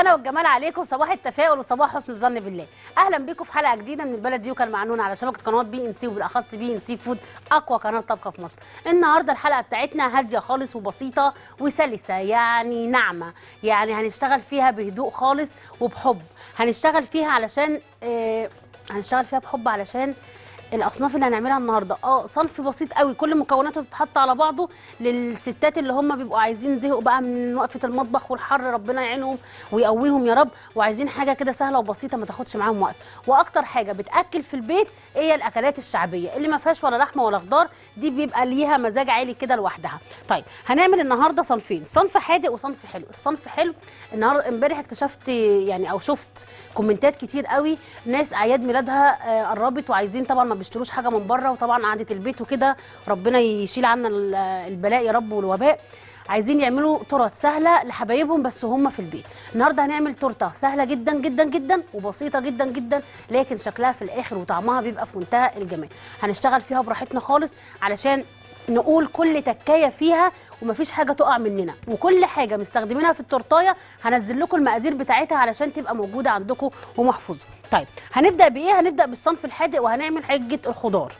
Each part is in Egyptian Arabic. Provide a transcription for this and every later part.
الهنا والجمال عليكم صباح التفاؤل وصباح حسن الظن بالله اهلا بيكم في حلقه جديده من البلد يوكا المعنونه على شبكه قنوات بي ان سي وبالاخص بي ان سي فود اقوى قناه طبخه في مصر النهارده الحلقه بتاعتنا هاديه خالص وبسيطه وسلسه يعني ناعمه يعني هنشتغل فيها بهدوء خالص وبحب هنشتغل فيها علشان آه هنشتغل فيها بحب علشان الاصناف اللي هنعملها النهارده اه صنف بسيط قوي كل مكوناته تتحط على بعضه للستات اللي هم بيبقوا عايزين زهقوا بقى من وقفه المطبخ والحر ربنا يعينهم ويقويهم يا رب وعايزين حاجه كده سهله وبسيطه ما تاخدش معاهم وقت واكتر حاجه بتاكل في البيت هي الاكلات الشعبيه اللي ما فيهاش ولا لحمه ولا خضار دي بيبقى ليها مزاج عالي كده لوحدها طيب هنعمل النهارده صنفين صنف حادق وصنف حلو الصنف حلو النهارده امبارح اكتشفت يعني او شفت كومنتات كتير قوي ناس اعياد ميلادها آه، قربت وعايزين طبعا ما بيشتروش حاجه من بره وطبعا قعده البيت وكده ربنا يشيل عنا ال- البلاء يا رب والوباء عايزين يعملوا تورت سهله لحبايبهم بس هم في البيت النهارده هنعمل تورته سهله جدا جدا جدا وبسيطه جدا جدا لكن شكلها في الاخر وطعمها بيبقى في منتهى الجمال هنشتغل فيها براحتنا خالص علشان نقول كل تكايه فيها ومفيش حاجه تقع مننا وكل حاجه مستخدمينها في التورتايه هنزل لكم المقادير بتاعتها علشان تبقى موجوده عندكم ومحفوظه طيب هنبدا بايه هنبدا بالصنف الحادق وهنعمل عجه الخضار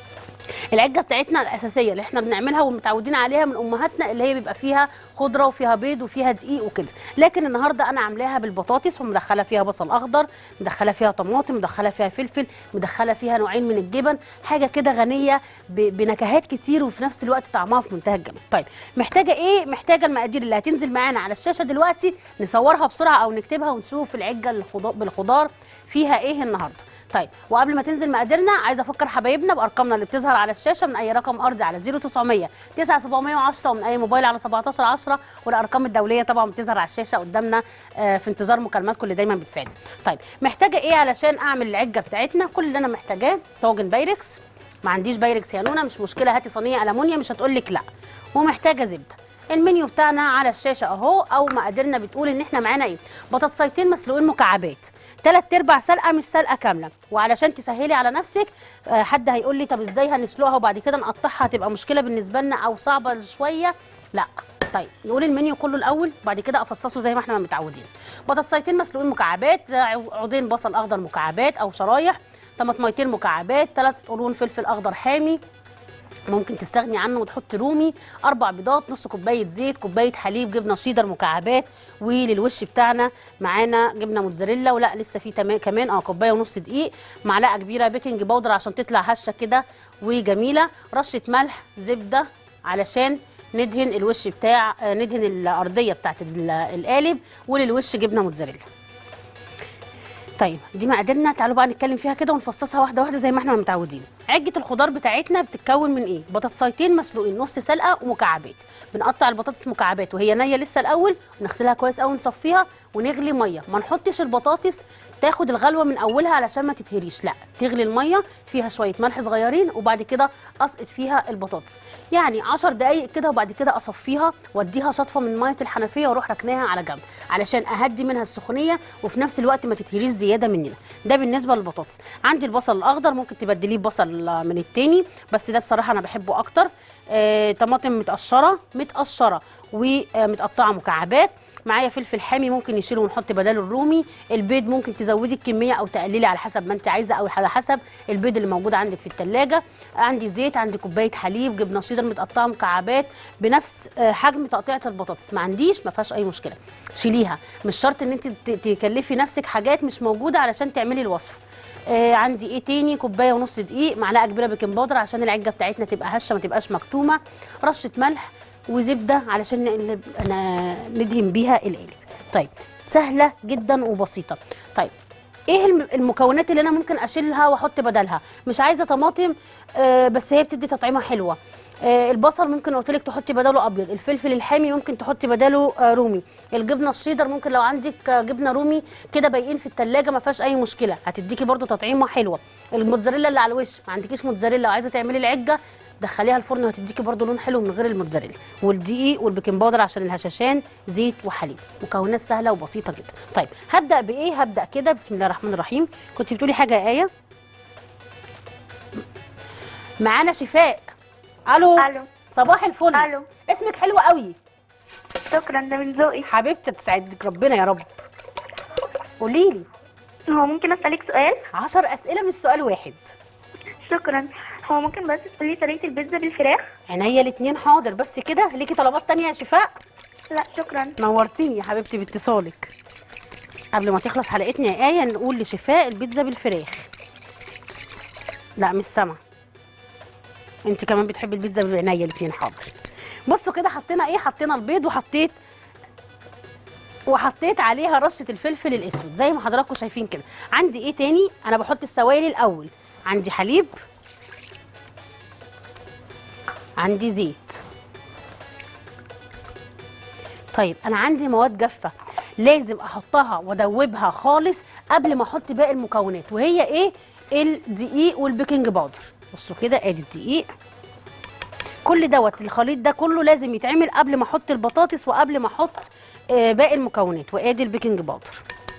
العجه بتاعتنا الاساسيه اللي احنا بنعملها ومتعودين عليها من امهاتنا اللي هي بيبقى فيها خضره وفيها بيض وفيها دقيق وكده لكن النهارده انا عاملاها بالبطاطس ومدخله فيها بصل اخضر مدخله فيها طماطم مدخله فيها فلفل مدخله فيها نوعين من الجبن حاجه كده غنيه ب- بنكهات كتير وفي نفس الوقت طعمها في منتهى الجمال طيب محتاجه ايه محتاجه المقادير اللي هتنزل معانا على الشاشه دلوقتي نصورها بسرعه او نكتبها ونشوف العجه الخضار بالخضار فيها ايه النهارده طيب وقبل ما تنزل مقاديرنا عايزه افكر حبايبنا بارقامنا اللي بتظهر على الشاشه من اي رقم ارضي على 0900 9710 ومن اي موبايل على 1710 والارقام الدوليه طبعا بتظهر على الشاشه قدامنا آه، في انتظار مكالماتكم اللي دايما بتساعدنا طيب محتاجه ايه علشان اعمل العجه بتاعتنا كل اللي انا محتاجاه طاجن بايركس ما عنديش بايركس يا نونا مش مشكله هاتي صينيه المونيا مش هتقول لك لا ومحتاجه زبده المنيو بتاعنا على الشاشه اهو او مقاديرنا بتقول ان احنا معانا ايه بطاطسيتين مسلوقين مكعبات ثلاث ارباع سلقه مش سلقه كامله وعلشان تسهلي على نفسك آه، حد هيقول لي طب ازاي هنسلقها وبعد كده نقطعها هتبقى مشكله بالنسبه لنا او صعبه شويه لا طيب نقول المنيو كله الاول وبعد كده افصصه زي ما احنا متعودين بطاطسيتين مسلوقين مكعبات عو- عودين بصل اخضر مكعبات او شرايح طماطميتين مكعبات ثلاث قرون فلفل اخضر حامي ممكن تستغني عنه وتحط رومي اربع بيضات نص كوبايه زيت كوبايه حليب جبنه شيدر مكعبات وللوش بتاعنا معانا جبنه موتزاريلا ولا لسه في تمام كمان اه كوبايه ونص دقيق معلقه كبيره بيكنج باودر عشان تطلع هشه كده وجميله رشه ملح زبده علشان ندهن الوش بتاع آه، ندهن الارضيه بتاعت ال- القالب وللوش جبنه موتزاريلا طيب دي مقاديرنا تعالوا بقى نتكلم فيها كده ونفصصها واحده واحده زي ما احنا متعودين عجه الخضار بتاعتنا بتتكون من ايه بطاطسيتين مسلوقين نص سلقه ومكعبات بنقطع البطاطس مكعبات وهي نيه لسه الاول ونغسلها كويس قوي نصفيها ونغلي ميه ما نحطش البطاطس تاخد الغلوه من اولها علشان ما تتهريش لا تغلي الميه فيها شويه ملح صغيرين وبعد كده اسقط فيها البطاطس يعني 10 دقائق كده وبعد كده اصفيها واديها شطفه من ميه الحنفيه واروح ركناها على جنب علشان اهدي منها السخونيه وفي نفس الوقت ما تتهريش زياده مننا ده بالنسبه للبطاطس عندي البصل الاخضر ممكن تبدليه ببصل من التاني بس ده بصراحه انا بحبه اكتر آه، طماطم متقشره متقشره ومتقطعه مكعبات معايا فلفل حامي ممكن نشيله ونحط بداله الرومي البيض ممكن تزودي الكميه او تقللي على حسب ما انت عايزه او على حسب البيض اللي موجود عندك في الثلاجه عندي زيت عندي كوبايه حليب جبنه شيدر متقطعه مكعبات بنفس آه، حجم تقطيعه البطاطس ما عنديش ما فيهاش اي مشكله شيليها مش شرط ان انت ت- تكلفي نفسك حاجات مش موجوده علشان تعملي الوصفه آه عندي ايه تاني كوبايه ونص دقيق معلقه كبيره بيكنج باودر عشان العجه بتاعتنا تبقى هشه ما تبقاش مكتومه رشه ملح وزبده علشان نقلب أنا ندهن بيها القالب طيب سهله جدا وبسيطه طيب ايه الم- المكونات اللي انا ممكن اشيلها واحط بدلها مش عايزه طماطم آه بس هي بتدي تطعيمه حلوه آه البصل ممكن قلت لك تحطي بداله ابيض الفلفل الحامي ممكن تحطي بداله آه رومي الجبنه الشيدر ممكن لو عندك آه جبنه رومي كده بايقين في التلاجة ما فيهاش اي مشكله هتديكي برده تطعيمه حلوه الموتزاريلا اللي على الوش ما عندكيش موتزاريلا وعايزه تعملي العجه دخليها الفرن وهتديكي برده لون حلو من غير الموتزاريلا والدقيق والبيكنج باودر عشان الهشاشان زيت وحليب مكونات سهله وبسيطه جدا طيب هبدا بايه هبدا كده بسم الله الرحمن الرحيم كنت بتقولي حاجه يا ايه معانا شفاء الو الو صباح الفل الو اسمك حلو قوي شكرا ده من ذوقي حبيبتي تسعدك ربنا يا رب قولي لي هو ممكن اسالك سؤال 10 اسئله مش سؤال واحد شكرا هو ممكن بس تقولي طريقه البيتزا بالفراخ عينيا الاتنين حاضر بس كده ليكي طلبات تانية يا شفاء لا شكرا نورتيني يا حبيبتي باتصالك قبل ما تخلص حلقتنا يا آية نقول لشفاء البيتزا بالفراخ لا مش سامعة انت كمان بتحبي البيتزا بعينيا الاتنين حاضر بصوا كده حطينا ايه حطينا البيض وحطيت وحطيت عليها رشه الفلفل الاسود زي ما حضراتكم شايفين كده عندي ايه تاني انا بحط السوائل الاول عندي حليب عندي زيت طيب انا عندي مواد جافه لازم احطها وادوبها خالص قبل ما احط باقي المكونات وهي ايه الدقيق والبيكنج باودر بصوا كده ادي الدقيق كل دوت الخليط ده كله لازم يتعمل قبل ما احط البطاطس وقبل ما احط آه، باقي المكونات وادي البيكنج باودر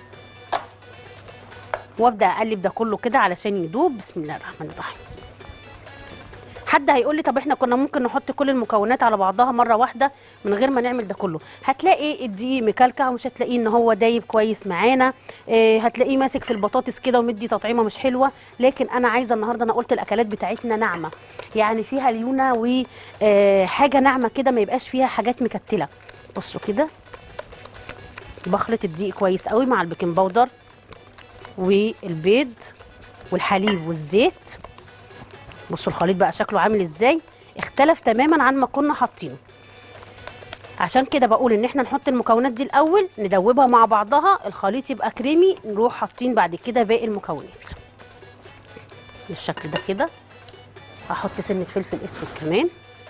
وابدا اقلب ده كله كده علشان يدوب بسم الله الرحمن الرحيم حد هيقول لي طب احنا كنا ممكن نحط كل المكونات على بعضها مره واحده من غير ما نعمل ده كله هتلاقي الدقيق مكلكع ومش هتلاقيه ان هو دايب كويس معانا اه هتلاقيه ماسك في البطاطس كده ومدي تطعيمه مش حلوه لكن انا عايزه النهارده انا قلت الاكلات بتاعتنا ناعمه يعني فيها ليونه وحاجه ناعمه كده ما يبقاش فيها حاجات مكتله بصوا كده بخلط الدقيق كويس قوي مع البيكنج باودر والبيض والحليب والزيت بصوا الخليط بقى شكله عامل ازاي اختلف تماما عن ما كنا حاطينه عشان كده بقول ان احنا نحط المكونات دي الاول ندوبها مع بعضها الخليط يبقى كريمي نروح حاطين بعد كده باقي المكونات بالشكل ده كده هحط سنه فلفل اسود كمان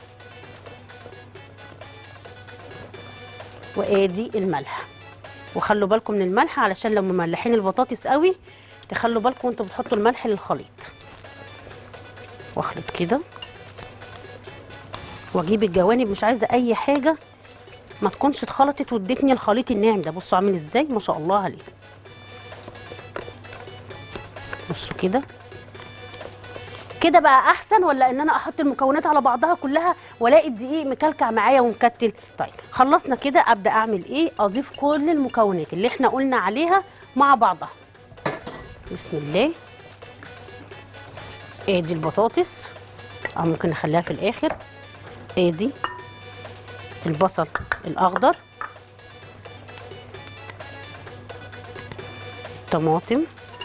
وادي الملح وخلوا بالكم من الملح علشان لو مملحين البطاطس قوي تخلوا بالكم وانتوا بتحطوا الملح للخليط واخلط كده واجيب الجوانب مش عايزه اي حاجه ما تكونش اتخلطت وادتني الخليط الناعم ده بصوا عامل ازاي ما شاء الله عليه بصوا كده كده بقى احسن ولا ان انا احط المكونات على بعضها كلها والاقي الدقيق مكلكع معايا ومكتل طيب خلصنا كده ابدا اعمل ايه اضيف كل المكونات اللي احنا قلنا عليها مع بعضها بسم الله ادي البطاطس او ممكن نخليها في الاخر ادي البصل الاخضر طماطم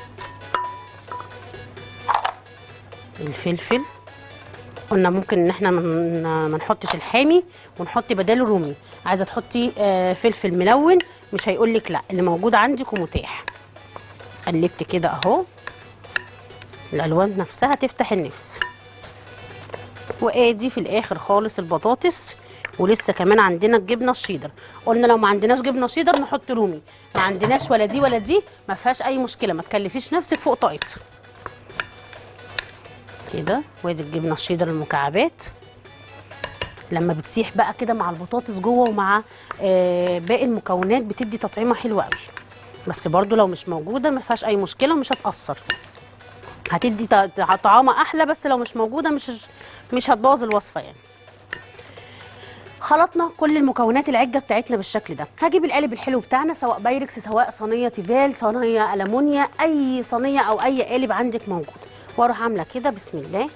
الفلفل قلنا ممكن ان احنا من- ما نحطش الحامي ونحط بداله رومي عايزه تحطي آه، فلفل ملون مش هيقول لك لا اللي موجود عندك ومتاح قلبت كده اهو الالوان نفسها تفتح النفس وادي في الاخر خالص البطاطس ولسه كمان عندنا الجبنه الشيدر قلنا لو ما عندناش جبنه شيدر نحط رومي ما عندناش ولا دي ولا دي ما فيهاش اي مشكله ما تكلفيش نفسك فوق طاقت كده وادي الجبنه الشيدر المكعبات لما بتسيح بقى كده مع البطاطس جوه ومع آه باقي المكونات بتدي تطعيمه حلوه قوي بس برضو لو مش موجوده ما فيهاش اي مشكله ومش هتاثر هتدي ط- طعامه احلى بس لو مش موجوده مش مش هتبوظ الوصفه يعني خلطنا كل المكونات العجه بتاعتنا بالشكل ده هجيب القالب الحلو بتاعنا سواء بايركس سواء صينيه تيفال صينيه المونيا اي صينيه او اي قالب عندك موجود واروح عامله كده بسم الله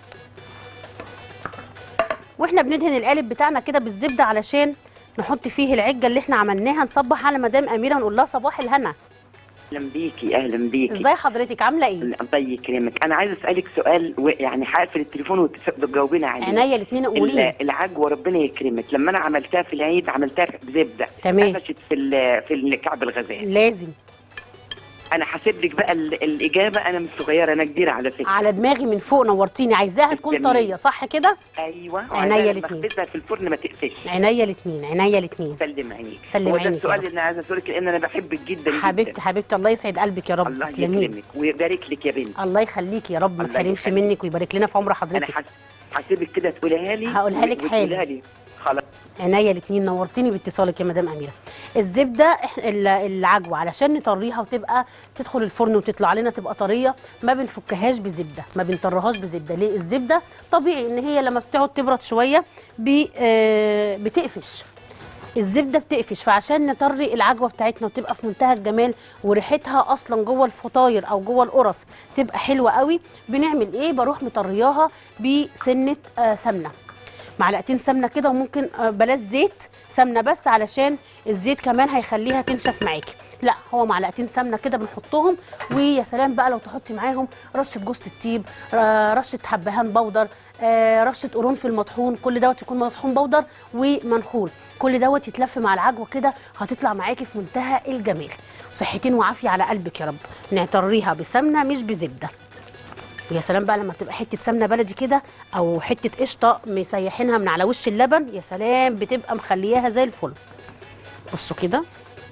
واحنا بندهن القالب بتاعنا كده بالزبده علشان نحط فيه العجه اللي احنا عملناها نصبح على مدام اميره نقول لها صباح الهنا اهلا بيكي اهلا بيكي ازاي حضرتك عامله ايه الله يكرمك انا عايز اسالك سؤال و- يعني هقفل التليفون وتجاوبينا عليه عينيا الاثنين قولي لي. ال- العجوه ربنا يكرمك لما انا عملتها في العيد عملتها بزبده تمام. قفشت في ال- في الكعب الغزال لازم انا هسيب لك بقى ال- الاجابه انا مش صغيره انا كبيره على فكره على دماغي من فوق نورتيني عايزاها تكون جميل. طريه صح كده ايوه عينيا وعايزة الاتنين. مخبزها في الفرن ما تقفش عينيا الاثنين عينيا الاثنين سلم عينيك سلم هو ده عينك يا السؤال رب. اللي انا عايزه اسالك لان انا بحبك جدا حبيبتي جدا. حبيبتي الله يسعد قلبك يا رب الله تسلمي يكرمك ويبارك لك يا بنت الله يخليكي يا رب ما الله تحرمش يخليك. منك ويبارك لنا في عمر انا حضرتك حس- هسيبك كده تقولها لي هقولها لك وتقولها حالا. لي خلاص عينيا الاثنين نورتيني باتصالك يا مدام اميره الزبده إح- ال- العجوه علشان نطريها وتبقى تدخل الفرن وتطلع لنا تبقى طريه ما بنفكهاش بزبده ما بنطرهاش بزبده ليه الزبده طبيعي ان هي لما بتقعد تبرد شويه بي آه بتقفش الزبده بتقفش فعشان نطري العجوه بتاعتنا وتبقى في منتهى الجمال وريحتها اصلا جوه الفطاير او جوه القرص تبقى حلوه قوي بنعمل ايه بروح مطرياها بسنه آه سمنه معلقتين سمنه كده وممكن آه، بلاش زيت سمنه بس علشان الزيت كمان هيخليها تنشف معاكي لا هو معلقتين سمنه كده بنحطهم ويا سلام بقى لو تحطي معاهم رشه جوز الطيب آه، رشه حبهان بودر آه، رشه قرنفل مطحون كل دوت يكون مطحون بودر ومنخول كل دوت يتلف مع العجوه كده هتطلع معاكي في منتهى الجمال صحتين وعافيه على قلبك يا رب نطريها بسمنه مش بزبده ويا سلام بقى لما تبقى حته سمنه بلدي كده او حته قشطه مسيحينها من على وش اللبن يا سلام بتبقى مخلياها زي الفل بصوا كده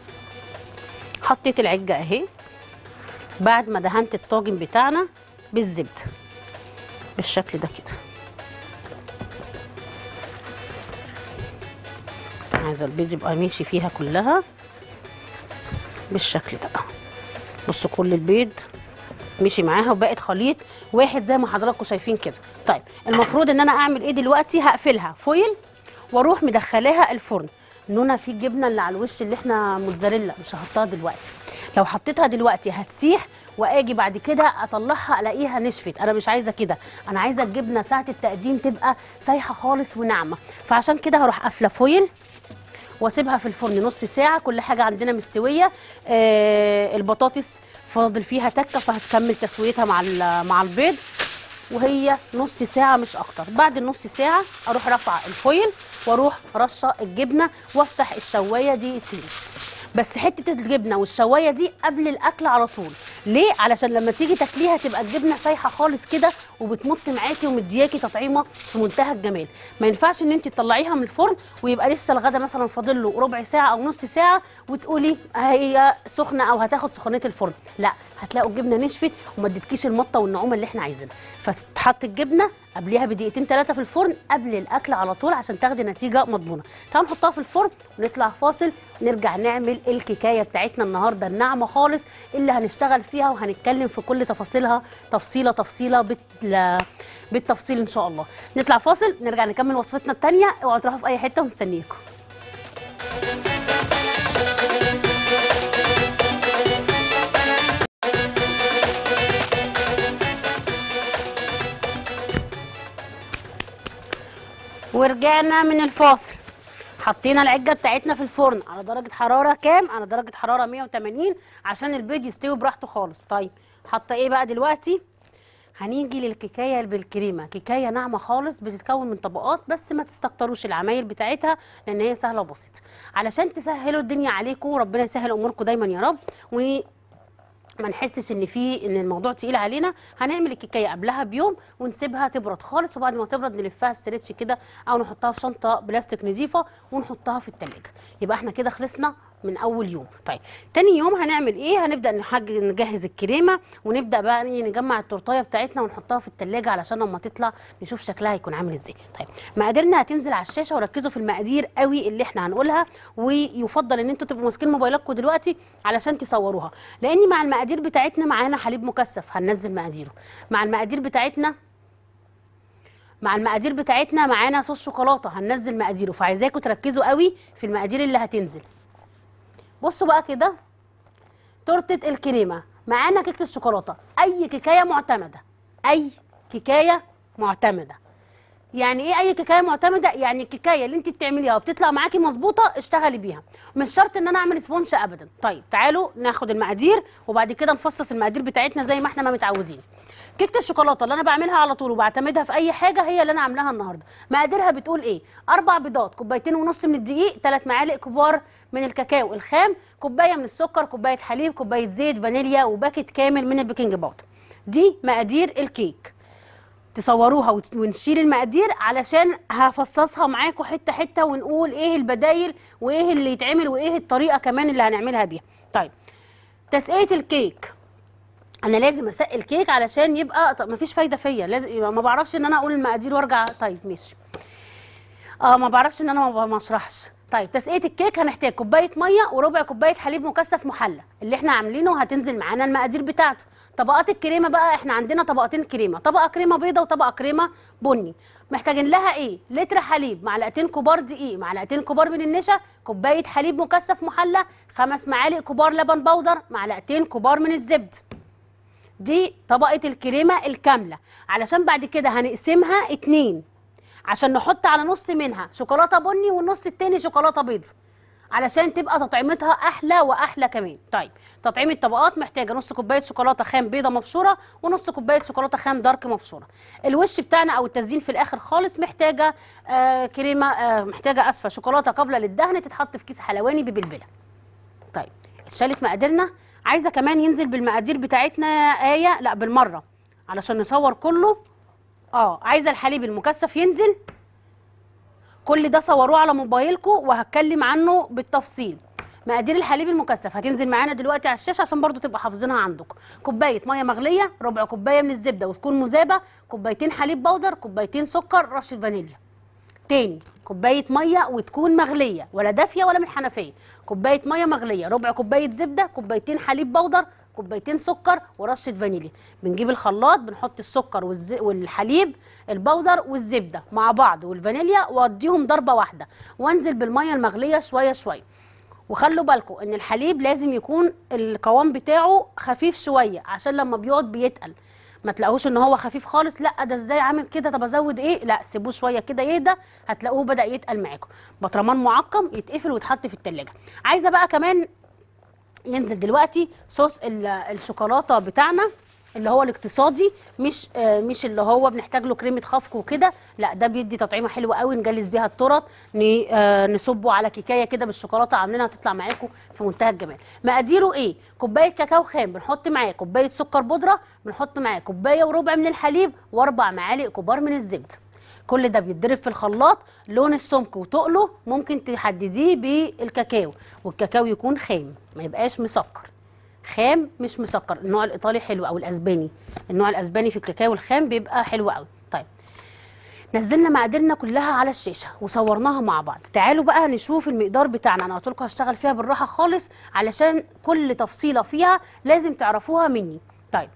حطيت العجه اهي بعد ما دهنت الطاجن بتاعنا بالزبده بالشكل ده كده عايزه البيض يبقى ماشي فيها كلها بالشكل ده بصوا كل البيض مشي معاها وبقت خليط واحد زي ما حضراتكم شايفين كده طيب المفروض ان انا اعمل ايه دلوقتي هقفلها فويل واروح مدخلاها الفرن نونا في الجبنه اللي على الوش اللي احنا موتزاريلا مش هحطها دلوقتي لو حطيتها دلوقتي هتسيح واجي بعد كده اطلعها الاقيها نشفت انا مش عايزه كده انا عايزه الجبنه ساعه التقديم تبقى سايحه خالص وناعمه فعشان كده هروح قافله فويل واسيبها في الفرن نص ساعه كل حاجه عندنا مستويه آه البطاطس فاضل فيها تكه فهتكمل تسويتها مع ال- مع البيض وهي نص ساعه مش اكتر بعد النص ساعه اروح رافعه الفويل واروح رشه الجبنه وافتح الشوايه دي تاني بس حته الجبنه والشوايه دي قبل الاكل على طول ليه علشان لما تيجي تاكليها تبقى الجبنه سايحه خالص كده وبتمط معاكي ومدياكي تطعيمه في منتهى الجمال ما ينفعش ان انت تطلعيها من الفرن ويبقى لسه الغدا مثلا فاضل له ربع ساعه او نص ساعه وتقولي هي سخنه او هتاخد سخونيه الفرن لا هتلاقوا الجبنه نشفت وما ادتكيش المطه والنعومه اللي احنا عايزينها فتحط الجبنه قبليها بدقيقتين ثلاثه في الفرن قبل الاكل على طول عشان تاخدي نتيجه مضمونه تعالوا نحطها في الفرن ونطلع فاصل نرجع نعمل الكيكايه بتاعتنا النهارده الناعمه خالص اللي هنشتغل فيها وهنتكلم في كل تفاصيلها تفصيله تفصيله بت... بالتفصيل ان شاء الله نطلع فاصل نرجع نكمل وصفتنا الثانيه اوعوا تروحوا في اي حته ومستنيكم ورجعنا من الفاصل حطينا العجه بتاعتنا في الفرن على درجه حراره كام على درجه حراره 180 عشان البيض يستوي براحته خالص طيب حاطه ايه بقى دلوقتي هنيجي للكيكايه بالكريمه كيكايه ناعمه خالص بتتكون من طبقات بس ما تستكتروش العمايل بتاعتها لان هي سهله وبسيطه علشان تسهلوا الدنيا عليكم ربنا يسهل اموركم دايما يا رب و ما نحسش ان في ان الموضوع تقيل علينا هنعمل الكيكايه قبلها بيوم ونسيبها تبرد خالص وبعد ما تبرد نلفها ستريتش كده او نحطها في شنطه بلاستيك نظيفه ونحطها في التلاجة يبقى احنا كده خلصنا من اول يوم طيب تاني يوم هنعمل ايه هنبدا نحج نجهز الكريمه ونبدا بقى إيه نجمع التورتايه بتاعتنا ونحطها في التلاجة علشان لما تطلع نشوف شكلها هيكون عامل ازاي طيب مقاديرنا هتنزل على الشاشه وركزوا في المقادير قوي اللي احنا هنقولها ويفضل ان انتوا تبقوا ماسكين موبايلاتكم دلوقتي علشان تصوروها لان مع المقادير بتاعتنا معانا حليب مكثف هننزل مقاديره مع المقادير بتاعتنا مع المقادير بتاعتنا معانا صوص شوكولاته هننزل مقاديره فعايزاكم تركزوا قوي في المقادير اللي هتنزل بصوا بقى كده تورته الكريمه معانا كيكه الشوكولاته اي كيكايه معتمده اي كيكايه معتمده يعني ايه اي كيكايه معتمده يعني الكيكايه اللي انت بتعمليها وبتطلع معاكي مظبوطه اشتغلي بيها مش شرط ان انا اعمل سبونش ابدا طيب تعالوا ناخد المقادير وبعد كده نفصص المقادير بتاعتنا زي ما احنا ما متعودين كيكه الشوكولاته اللي انا بعملها على طول وبعتمدها في اي حاجه هي اللي انا عاملاها النهارده مقاديرها بتقول ايه اربع بيضات كوبايتين ونص من الدقيق ثلاث معالق كبار من الكاكاو الخام كوبايه من السكر كوبايه حليب كوبايه زيت فانيليا وباكت كامل من البيكنج باودر دي مقادير الكيك تصوروها وت- ونشيل المقادير علشان هفصصها معاكم حته حته ونقول ايه البدايل وايه اللي يتعمل وايه الطريقه كمان اللي هنعملها بيها طيب تسقيه الكيك انا لازم اسقي الكيك علشان يبقى طب مفيش فايده فيا لازم يبقى ما بعرفش ان انا اقول المقادير وارجع طيب ماشي اه ما بعرفش ان انا ما ما اشرحش طيب تسقيه الكيك هنحتاج كوبايه ميه وربع كوبايه حليب مكثف محلى اللي احنا عاملينه هتنزل معانا المقادير بتاعته طبقات الكريمه بقى احنا عندنا طبقتين كريمه طبقه كريمه بيضه وطبقه كريمه بني محتاجين لها ايه لتر حليب معلقتين كبار دقيق معلقتين كبار من النشا كوبايه حليب مكثف محلى خمس معالق كبار لبن بودر معلقتين كبار من الزبد دي طبقه الكريمه الكامله علشان بعد كده هنقسمها اتنين عشان نحط على نص منها شوكولاته بني والنص التاني شوكولاته بيض علشان تبقى تطعيمتها احلى واحلى كمان طيب تطعيم الطبقات محتاجه نص كوبايه شوكولاته خام بيضه مبشوره ونص كوبايه شوكولاته خام دارك مبشوره الوش بتاعنا او التزيين في الاخر خالص محتاجه آه كريمه آه محتاجه اسفه شوكولاته قابله للدهن تتحط في كيس حلواني ببلبله طيب اتشالت مقاديرنا عايزه كمان ينزل بالمقادير بتاعتنا ايه لا بالمره علشان نصور كله اه عايزه الحليب المكثف ينزل كل ده صوروه على موبايلكم وهتكلم عنه بالتفصيل مقادير الحليب المكثف هتنزل معانا دلوقتي على الشاشه عشان برضو تبقى حافظينها عندكم كوبايه ميه مغليه ربع كوبايه من الزبده وتكون مذابه كوبايتين حليب بودر كوبايتين سكر رشه فانيليا تاني كوبايه ميه وتكون مغليه ولا دافيه ولا من الحنفيه كوبايه ميه مغليه ربع كوبايه زبده كوبايتين حليب بودر كوبايتين سكر ورشه فانيليا بنجيب الخلاط بنحط السكر والز... والحليب البودر والزبده مع بعض والفانيليا واديهم ضربه واحده وانزل بالميه المغليه شويه شويه وخلوا بالكم ان الحليب لازم يكون القوام بتاعه خفيف شويه عشان لما بيقعد بيتقل ما تلاقوش ان هو خفيف خالص لا ده ازاي عامل كده طب ازود ايه لا سيبوه شويه كده يهدى هتلاقوه بدا يتقل معاكم بطرمان معقم يتقفل ويتحط في التلاجة عايزه بقى كمان ينزل دلوقتي صوص ال- الشوكولاته بتاعنا اللي هو الاقتصادي مش آه مش اللي هو بنحتاج له كريمه خفق وكده لا ده بيدي تطعيمه حلوه قوي نجلس بيها التورت ن- آه نصبه على كيكايه كده بالشوكولاته عاملينها تطلع معاكم في منتهى الجمال مقاديره ايه كوبايه كاكاو خام بنحط معاه كوبايه سكر بودره بنحط معاه كوبايه وربع من الحليب واربع معالق كبار من الزبده كل ده بيتضرب في الخلاط لون السمك وتقله ممكن تحدديه بالكاكاو والكاكاو يكون خام ما يبقاش مسكر خام مش مسكر النوع الايطالي حلو او الاسباني النوع الاسباني في الكاكاو الخام بيبقى حلو قوي طيب نزلنا مقاديرنا كلها على الشاشه وصورناها مع بعض تعالوا بقى نشوف المقدار بتاعنا انا قلت لكم هشتغل فيها بالراحه خالص علشان كل تفصيله فيها لازم تعرفوها مني طيب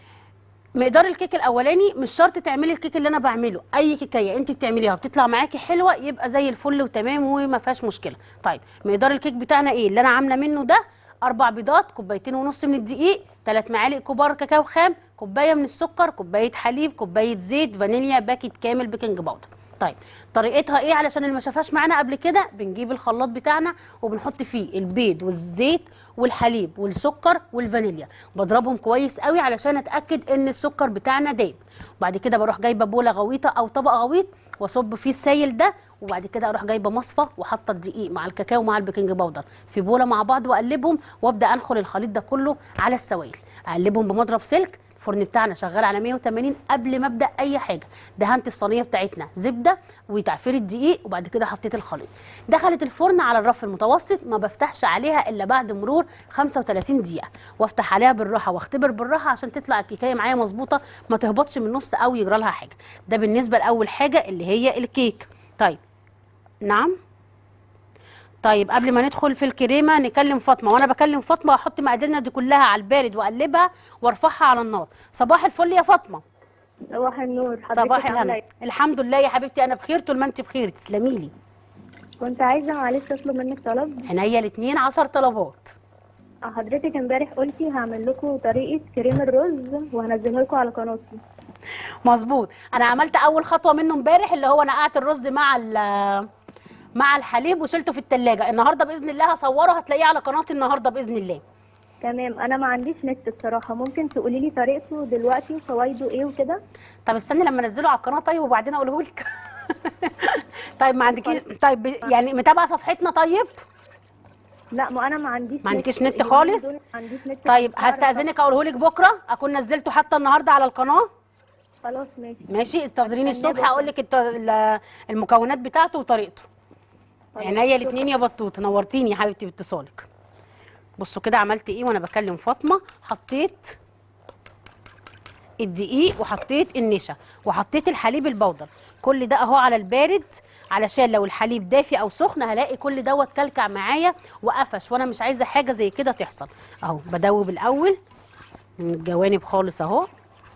مقدار الكيك الاولاني مش شرط تعملي الكيك اللي انا بعمله اي كيكايه انت بتعمليها بتطلع معاكي حلوه يبقى زي الفل وتمام وما فيهاش مشكله طيب مقدار الكيك بتاعنا ايه اللي انا عامله منه ده اربع بيضات كوبايتين ونص من الدقيق ثلاث معالق كبار كاكاو خام كوبايه من السكر كوبايه حليب كوبايه زيت فانيليا باكيت كامل بيكنج باودر طيب طريقتها ايه علشان اللي ما شافهاش معانا قبل كده بنجيب الخلاط بتاعنا وبنحط فيه البيض والزيت والحليب والسكر والفانيليا بضربهم كويس قوي علشان اتاكد ان السكر بتاعنا دايب وبعد كده بروح جايبه بوله غويطه او طبق غويط واصب فيه السايل ده وبعد كده اروح جايبه مصفى وحاطه الدقيق مع الكاكاو مع البيكنج باودر في بوله مع بعض واقلبهم وابدا انخل الخليط ده كله على السوائل اقلبهم بمضرب سلك الفرن بتاعنا شغال على 180 قبل ما ابدا اي حاجه دهنت الصينيه بتاعتنا زبده وتعفير الدقيق وبعد كده حطيت الخليط دخلت الفرن على الرف المتوسط ما بفتحش عليها الا بعد مرور 35 دقيقه وافتح عليها بالراحه واختبر بالراحه عشان تطلع الكيكايه معايا مظبوطه ما تهبطش من النص او يجرى لها حاجه ده بالنسبه لاول حاجه اللي هي الكيك طيب نعم طيب قبل ما ندخل في الكريمه نكلم فاطمه وانا بكلم فاطمه احط مقاديرنا دي كلها على البارد واقلبها وارفعها على النار صباح الفل يا فاطمه صباح النور حضرتك صباح عاملة الهنا إيه؟ الحمد لله يا حبيبتي انا بخير طول ما انت بخير تسلمي لي كنت عايزة معلش أطلب منك طلب عينيا الاثنين 10 طلبات حضرتك امبارح قلتي هعمل لكم طريقة كريم الرز وهنزلها لكم على قناتي مظبوط انا عملت اول خطوه منه امبارح اللي هو نقعت الرز مع ال- مع الحليب وشلته في التلاجة النهارده باذن الله هصوره هتلاقيه على قناتي النهارده باذن الله تمام أنا ما عنديش نت بصراحة ممكن تقولي لي طريقته دلوقتي وفوايده إيه وكده طب استني لما انزله على القناه طيب وبعدين اقوله لك طيب ما عندكيش طيب يعني متابعه صفحتنا طيب لا ما أنا ما عنديش ما عندكيش نت اليومين خالص؟ دول ما عنديش نت طيب مش هعرف هستأذنك اقوله لك بكره اكون نزلته حتى النهارده على القناه أ- خلاص ماشي ماشي استاذنيني هستناه الصبح بكرة. اقول لك الت- ال- المكونات بتاعته وطريقته خلاص، عينيا شكراً. الاثنين يا بطوط نورتيني يا حبيبتي باتصالك بصوا كده عملت ايه وانا بكلم فاطمه حطيت الدقيق وحطيت النشا وحطيت الحليب البودر كل ده اهو على البارد علشان لو الحليب دافي او سخن هلاقي كل دوت كلكع معايا وقفش وانا مش عايزه حاجه زي كده تحصل اهو بدوب الاول من الجوانب خالص اهو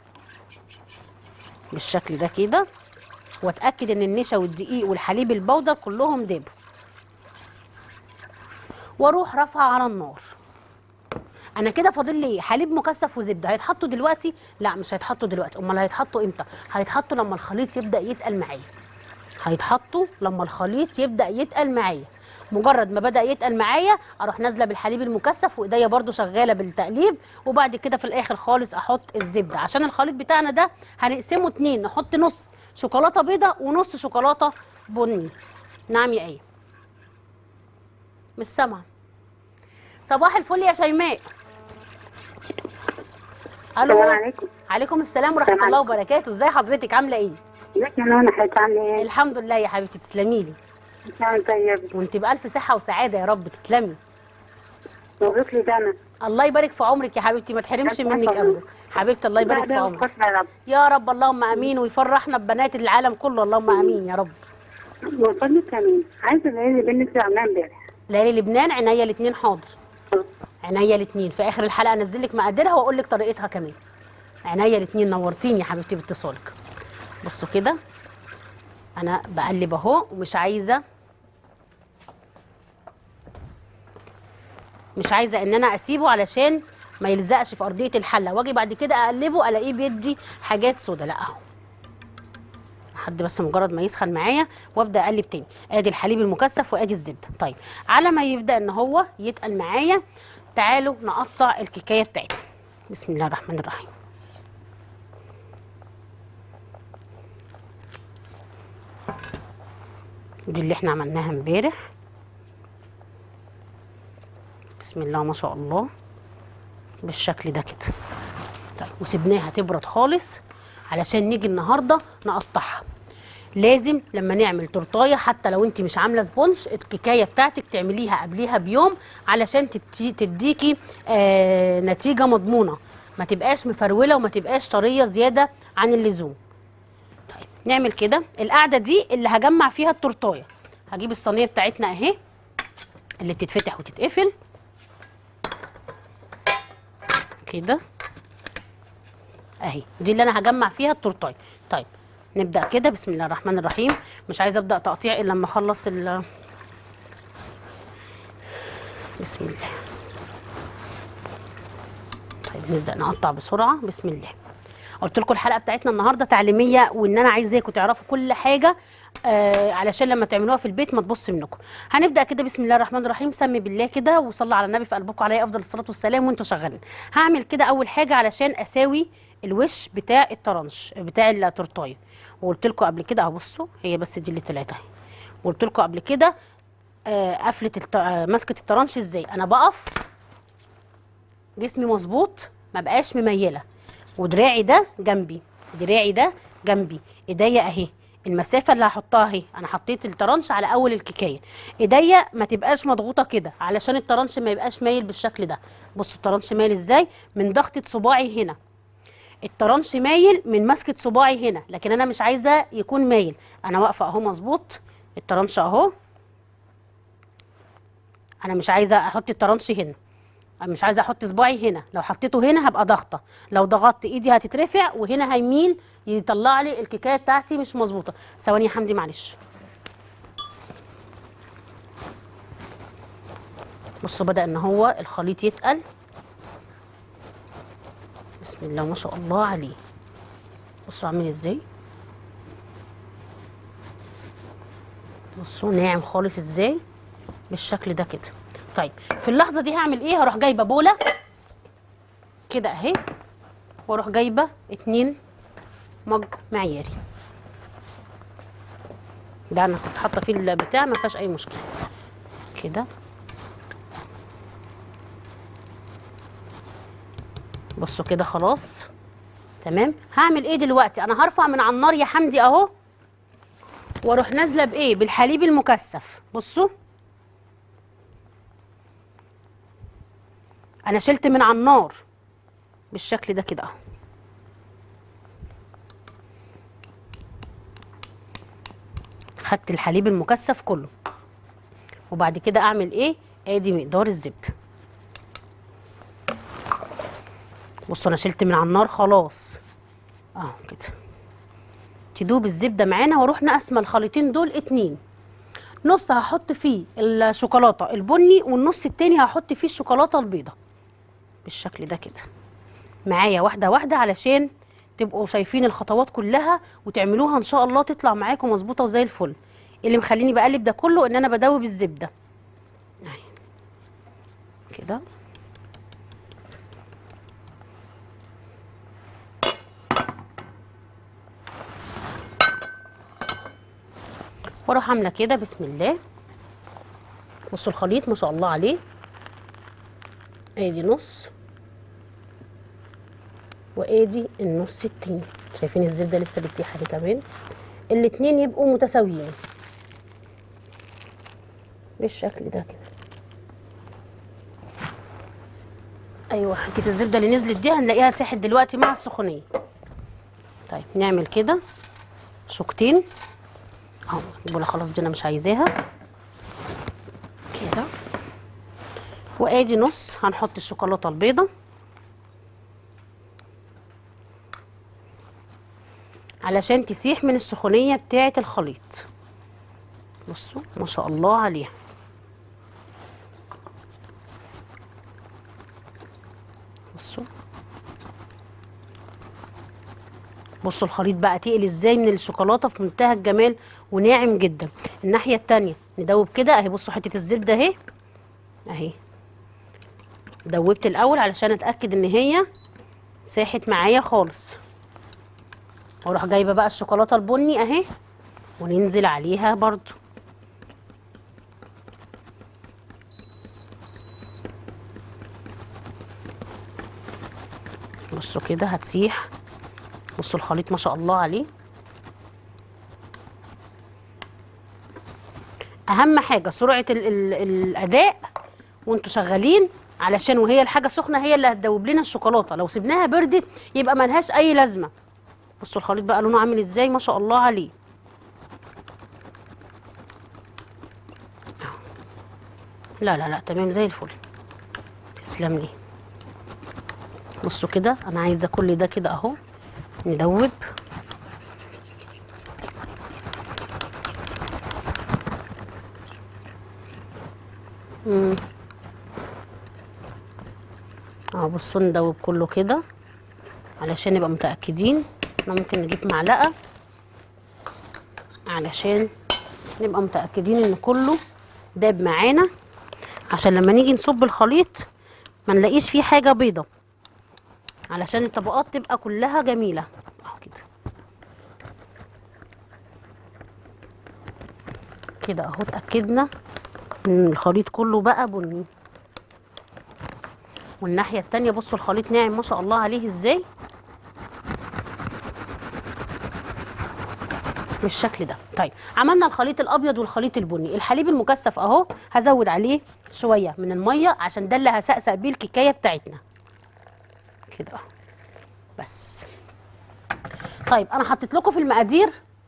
بالشكل ده كده واتاكد ان النشا والدقيق والحليب البودر كلهم دابوا واروح رافعه على النار انا كده فاضل لي حليب مكثف وزبده هيتحطوا دلوقتي لا مش هيتحطوا دلوقتي امال هيتحطوا امتى هيتحطوا لما الخليط يبدا يتقل معايا هيتحطوا لما الخليط يبدا يتقل معايا مجرد ما بدا يتقل معايا اروح نازله بالحليب المكثف وايديا برده شغاله بالتقليب وبعد كده في الاخر خالص احط الزبده عشان الخليط بتاعنا ده هنقسمه اتنين نحط نص شوكولاته بيضه ونص شوكولاته بني نعم يا ايه مش سامعه صباح الفل يا شيماء الو السلام عليكم عليكم السلام ورحمه السلام الله عليكم. وبركاته ازي حضرتك عامله ايه ازيك يا نونا حضرتك عامله ايه؟ الحمد لله يا حبيبتي تسلمي لي انت طيب وانت بالف صحه وسعاده يا رب تسلمي مبروك لي دانا الله يبارك في عمرك يا حبيبتي ما تحرمش ألف منك مبروك. ابدا حبيبتي الله يبارك في عمرك وفترة يا رب يا رب اللهم امين ويفرحنا ببنات العالم كله اللهم امين يا رب وفضل كمين عايزه اللي بنت اللي عملها امبارح ليالي لبنان عينيا الاثنين حاضر عينيا الاثنين في اخر الحلقه انزل لك مقاديرها واقول لك طريقتها كمان عينيا الاثنين نورتيني يا حبيبتي باتصالك بصوا كده انا بقلب اهو ومش عايزه مش عايزه ان انا اسيبه علشان ما يلزقش في ارضيه الحله واجي بعد كده اقلبه الاقيه بيدي حاجات سودا لا اهو لحد بس مجرد ما يسخن معايا وابدا اقلب تاني ادي الحليب المكثف وادي الزبده طيب على ما يبدا ان هو يتقل معايا تعالوا نقطع الكيكايه بتاعتنا بسم الله الرحمن الرحيم دي اللي احنا عملناها امبارح بسم الله ما شاء الله بالشكل ده كده طيب وسيبناها تبرد خالص علشان نيجي النهارده نقطعها لازم لما نعمل تورتايه حتى لو انت مش عامله سبونج الكيكايه بتاعتك تعمليها قبليها بيوم علشان تدي- تديكي آه نتيجه مضمونه ما تبقاش مفروله وما تبقاش طريه زياده عن اللزوم طيب نعمل كده القعده دي اللي هجمع فيها التورتايه هجيب الصينيه بتاعتنا اهي اللي بتتفتح وتتقفل كده اهي دي اللي انا هجمع فيها التورتايه طيب نبدا كده بسم الله الرحمن الرحيم مش عايزه ابدا تقطيع الا لما اخلص ال بسم الله طيب نبدا نقطع بسرعه بسم الله قلت لكم الحلقه بتاعتنا النهارده تعليميه وان انا عايزاكم تعرفوا كل حاجه آه علشان لما تعملوها في البيت ما تبص منكم هنبدا كده بسم الله الرحمن الرحيم سمي بالله كده وصلي على النبي في قلبكم عليه افضل الصلاه والسلام وانتوا شغالين هعمل كده اول حاجه علشان اساوي الوش بتاع الطرنش بتاع التورتايه وقلت لكم قبل كده اهو بصوا هي بس دي اللي طلعت اهي وقلت لكم قبل كده آه قفله الت... آه مسكه الطرنش ازاي انا بقف جسمي مظبوط ما بقاش مميله ودراعي ده جنبي دراعي ده جنبي ايديا اهي المسافه اللي هحطها اهي انا حطيت الطرنش على اول الكيكايه ايديا ما تبقاش مضغوطه كده علشان الطرنش ما يبقاش مايل بالشكل ده بصوا الطرنش مايل ازاي من ضغطه صباعي هنا الطرنش مايل من مسكه صباعي هنا لكن انا مش عايزه يكون مايل انا واقفه اهو مظبوط الطرنش اهو انا مش عايزه احط الطرنش هنا أنا مش عايزه احط صباعي هنا لو حطيته هنا هبقى ضغطه لو ضغطت ايدي هتترفع وهنا هيميل يطلع لي الكيكايه بتاعتي مش مظبوطه ثواني يا حمدي معلش بصوا بدا ان هو الخليط يتقل بسم الله ما شاء الله عليه بصوا عامل ازاي بصوا ناعم خالص ازاي بالشكل ده كده طيب في اللحظه دي هعمل ايه هروح جايبه بوله كده اهي واروح جايبه اتنين مج معياري ده انا كنت حاطه فيه البتاع ما فيهاش اي مشكله كده بصوا كده خلاص تمام هعمل ايه دلوقتي انا هرفع من على النار يا حمدي اهو واروح نازله بايه بالحليب المكثف بصوا انا شلت من على النار بالشكل ده كده اهو خدت الحليب المكثف كله وبعد كده اعمل ايه ادي مقدار الزبده بصوا انا شلت من على النار خلاص اهو كده تدوب الزبده معانا واروح نقسم الخليطين دول اتنين نص هحط فيه الشوكولاته البني والنص التاني هحط فيه الشوكولاته البيضه بالشكل ده كده معايا واحده واحده علشان تبقوا شايفين الخطوات كلها وتعملوها ان شاء الله تطلع معاكم مظبوطه وزي الفل اللي مخليني بقلب ده كله ان انا بدوب الزبده اهي كده واروح عامله كده بسم الله بصوا الخليط ما شاء الله عليه ادي نص وادي النص التاني شايفين الزبده لسه بتسيح عليه كمان الاتنين يبقوا متساويين بالشكل ده كده ايوه حته الزبده اللي نزلت دي هنلاقيها ساحت دلوقتي مع السخونيه طيب نعمل كده شوكتين اهو البوله خلاص دي انا مش عايزاها كده وادي نص هنحط الشوكولاته البيضه علشان تسيح من السخونيه بتاعه الخليط بصوا ما شاء الله عليها بصوا بصوا الخليط بقى تقل ازاي من الشوكولاته في منتهى الجمال وناعم جدا الناحيه التانية ندوب كده اهي بصوا حته الزبده اهي اهي دوبت الاول علشان اتاكد ان هي ساحت معايا خالص واروح جايبه بقى الشوكولاته البني اهي وننزل عليها برضو بصوا كده هتسيح بصوا الخليط ما شاء الله عليه اهم حاجه سرعه ال ال الاداء وانتوا شغالين علشان وهي الحاجه سخنه هي اللي هتدوب لنا الشوكولاته لو سيبناها بردت يبقى ملهاش اي لازمه بصوا الخليط بقى لونه عامل ازاي ما شاء الله عليه لا لا لا تمام زي الفل تسلم لي بصوا كده انا عايزه كل ده كده اهو ندوب مم. اه بصوا ندوب كله كده علشان نبقى متأكدين احنا ممكن نجيب معلقة علشان نبقى متأكدين ان كله داب معانا عشان لما نيجي نصب الخليط ما نلاقيش فيه حاجة بيضة علشان الطبقات تبقى كلها جميلة اهو كده كده اهو اتأكدنا ان الخليط كله بقى بني والناحية التانية بصوا الخليط ناعم ما شاء الله عليه ازاي بالشكل ده طيب عملنا الخليط الابيض والخليط البني الحليب المكثف اهو هزود عليه شويه من الميه عشان ده اللي هسقسق بيه الكيكايه بتاعتنا كده اهو بس طيب انا حطيت لكم في المقادير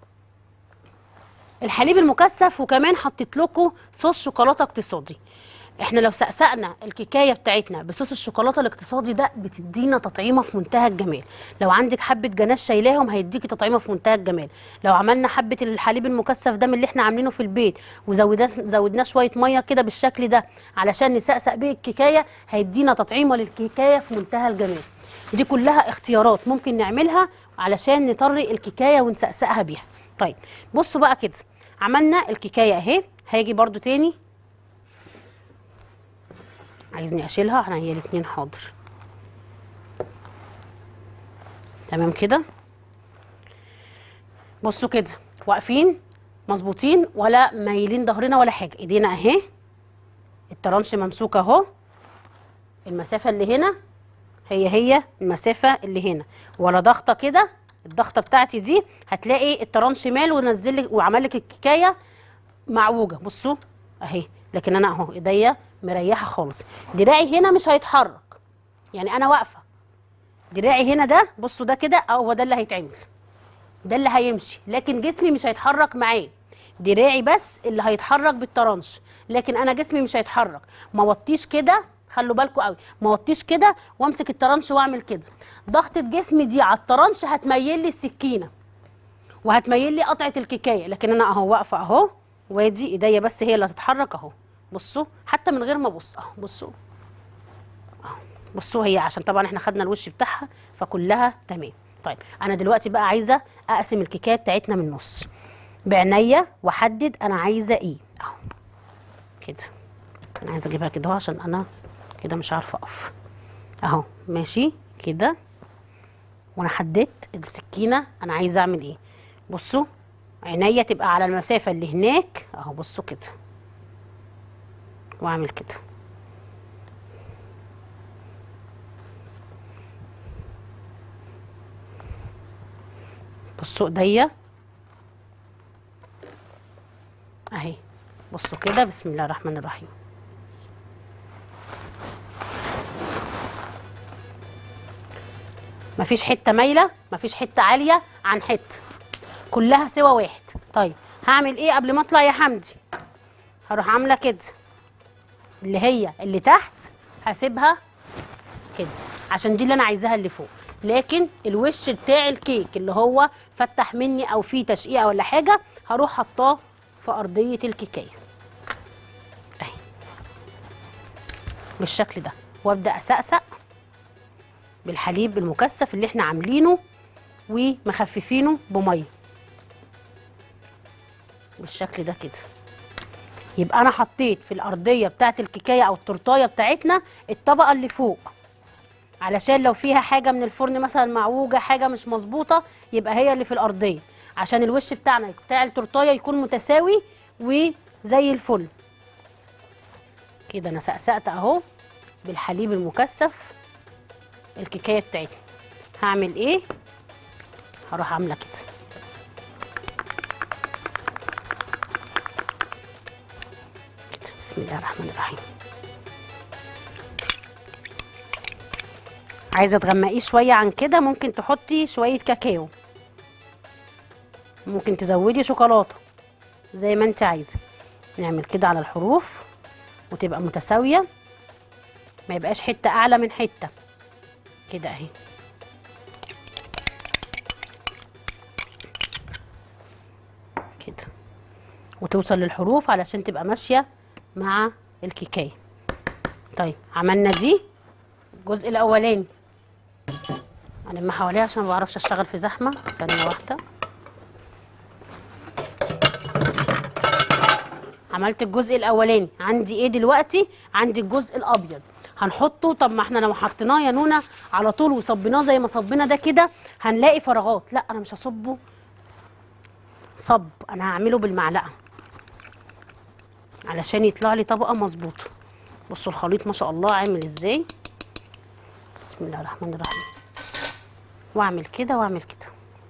الحليب المكثف وكمان حطيت لكم صوص شوكولاته اقتصادي احنا لو سقسقنا الكيكايه بتاعتنا بصوص الشوكولاته الاقتصادي ده بتدينا تطعيمه في منتهى الجمال لو عندك حبه جناش شايلاهم هيديكي تطعيمه في منتهى الجمال لو عملنا حبه الحليب المكثف ده من اللي احنا عاملينه في البيت وزودناه زودناه شويه ميه كده بالشكل ده علشان نسقسق بيه الكيكايه هيدينا تطعيمه للكيكايه في منتهى الجمال دي كلها اختيارات ممكن نعملها علشان نطري الكيكايه ونسقسقها بيها طيب بصوا بقى كده عملنا الكيكايه اهي هاجي برضو تاني عايزني اشيلها انا هي الاتنين حاضر تمام كده بصوا كده واقفين مظبوطين ولا مايلين ظهرنا ولا حاجه ايدينا اهي الترانش ممسوكه اهو المسافه اللي هنا هي هي المسافه اللي هنا ولا ضغطه كده الضغطه بتاعتي دي هتلاقي الترانش مال ونزل لك وعمل لك الكيكايه معوجه بصوا اهي لكن انا اهو ايديا مريحه خالص دراعي هنا مش هيتحرك يعني انا واقفه دراعي هنا ده بصوا ده كده هو ده اللي هيتعمل ده اللي هيمشي لكن جسمي مش هيتحرك معاه دراعي بس اللي هيتحرك بالطرنش لكن انا جسمي مش هيتحرك ما وطيش كده خلوا بالكم قوي ما وطيش كده وامسك الطرنش واعمل كده ضغطه جسمي دي على الطرنش هتميل لي السكينه وهتميل لي قطعه الكيكايه لكن انا اهو واقفه اهو وادي ايديا بس هي اللي هتتحرك اهو بصوا حتى من غير ما ابص اهو بصوا اهو بصوا هي عشان طبعا احنا خدنا الوش بتاعها فكلها تمام طيب انا دلوقتي بقى عايزه اقسم الكيكايه بتاعتنا من النص بعينيا واحدد انا عايزه ايه اهو كده انا عايزه اجيبها كده اهو عشان انا كده مش عارفه اقف اهو ماشي كده وانا حددت السكينه انا عايزه اعمل ايه بصوا عينيا تبقى على المسافه اللي هناك اهو بصوا كده واعمل كده بصوا ايديا اهي بصوا كده بسم الله الرحمن الرحيم مفيش حته مايله مفيش حته عاليه عن حته كلها سوا واحد طيب هعمل ايه قبل ما اطلع يا حمدي هروح عامله كده اللي هي اللي تحت هسيبها كده عشان دي اللي انا عايزاها اللي فوق لكن الوش بتاع الكيك اللي هو فتح مني او فيه تشقيقه ولا حاجه هروح حطاه في ارضيه الكيكايه اهي بالشكل ده وابدا اسقسق بالحليب المكثف اللي احنا عاملينه ومخففينه بميه بالشكل ده كده يبقى انا حطيت في الارضيه بتاعه الكيكايه او التورتايه بتاعتنا الطبقه اللي فوق علشان لو فيها حاجه من الفرن مثلا معوجه حاجه مش مظبوطه يبقى هي اللي في الارضيه عشان الوش بتاعنا بتاع التورتايه يكون متساوي وزي الفل كده انا سقسقت اهو بالحليب المكثف الكيكايه بتاعتنا هعمل ايه هروح عامله كده كده بسم الله الرحمن الرحيم عايزه تغمقيه شويه عن كده ممكن تحطي شويه كاكاو ممكن تزودي شوكولاته زي ما انت عايزه نعمل كده على الحروف وتبقى متساويه ما يبقاش حته اعلى من حته كده اهي كده وتوصل للحروف علشان تبقى ماشيه مع الكيكايه طيب عملنا دي الجزء الاولاني هلم حواليه عشان ما بعرفش اشتغل في زحمه ثانيه واحده عملت الجزء الاولاني عندي ايه دلوقتي عندي الجزء الابيض هنحطه طب ما احنا لو حطيناه يا نونا على طول وصبيناه زي ما صبينا ده كده هنلاقي فراغات لا انا مش هصبه صب انا هعمله بالمعلقه علشان يطلع لي طبقه مظبوطه بصوا الخليط ما شاء الله عامل ازاي بسم الله الرحمن الرحيم واعمل كده واعمل كده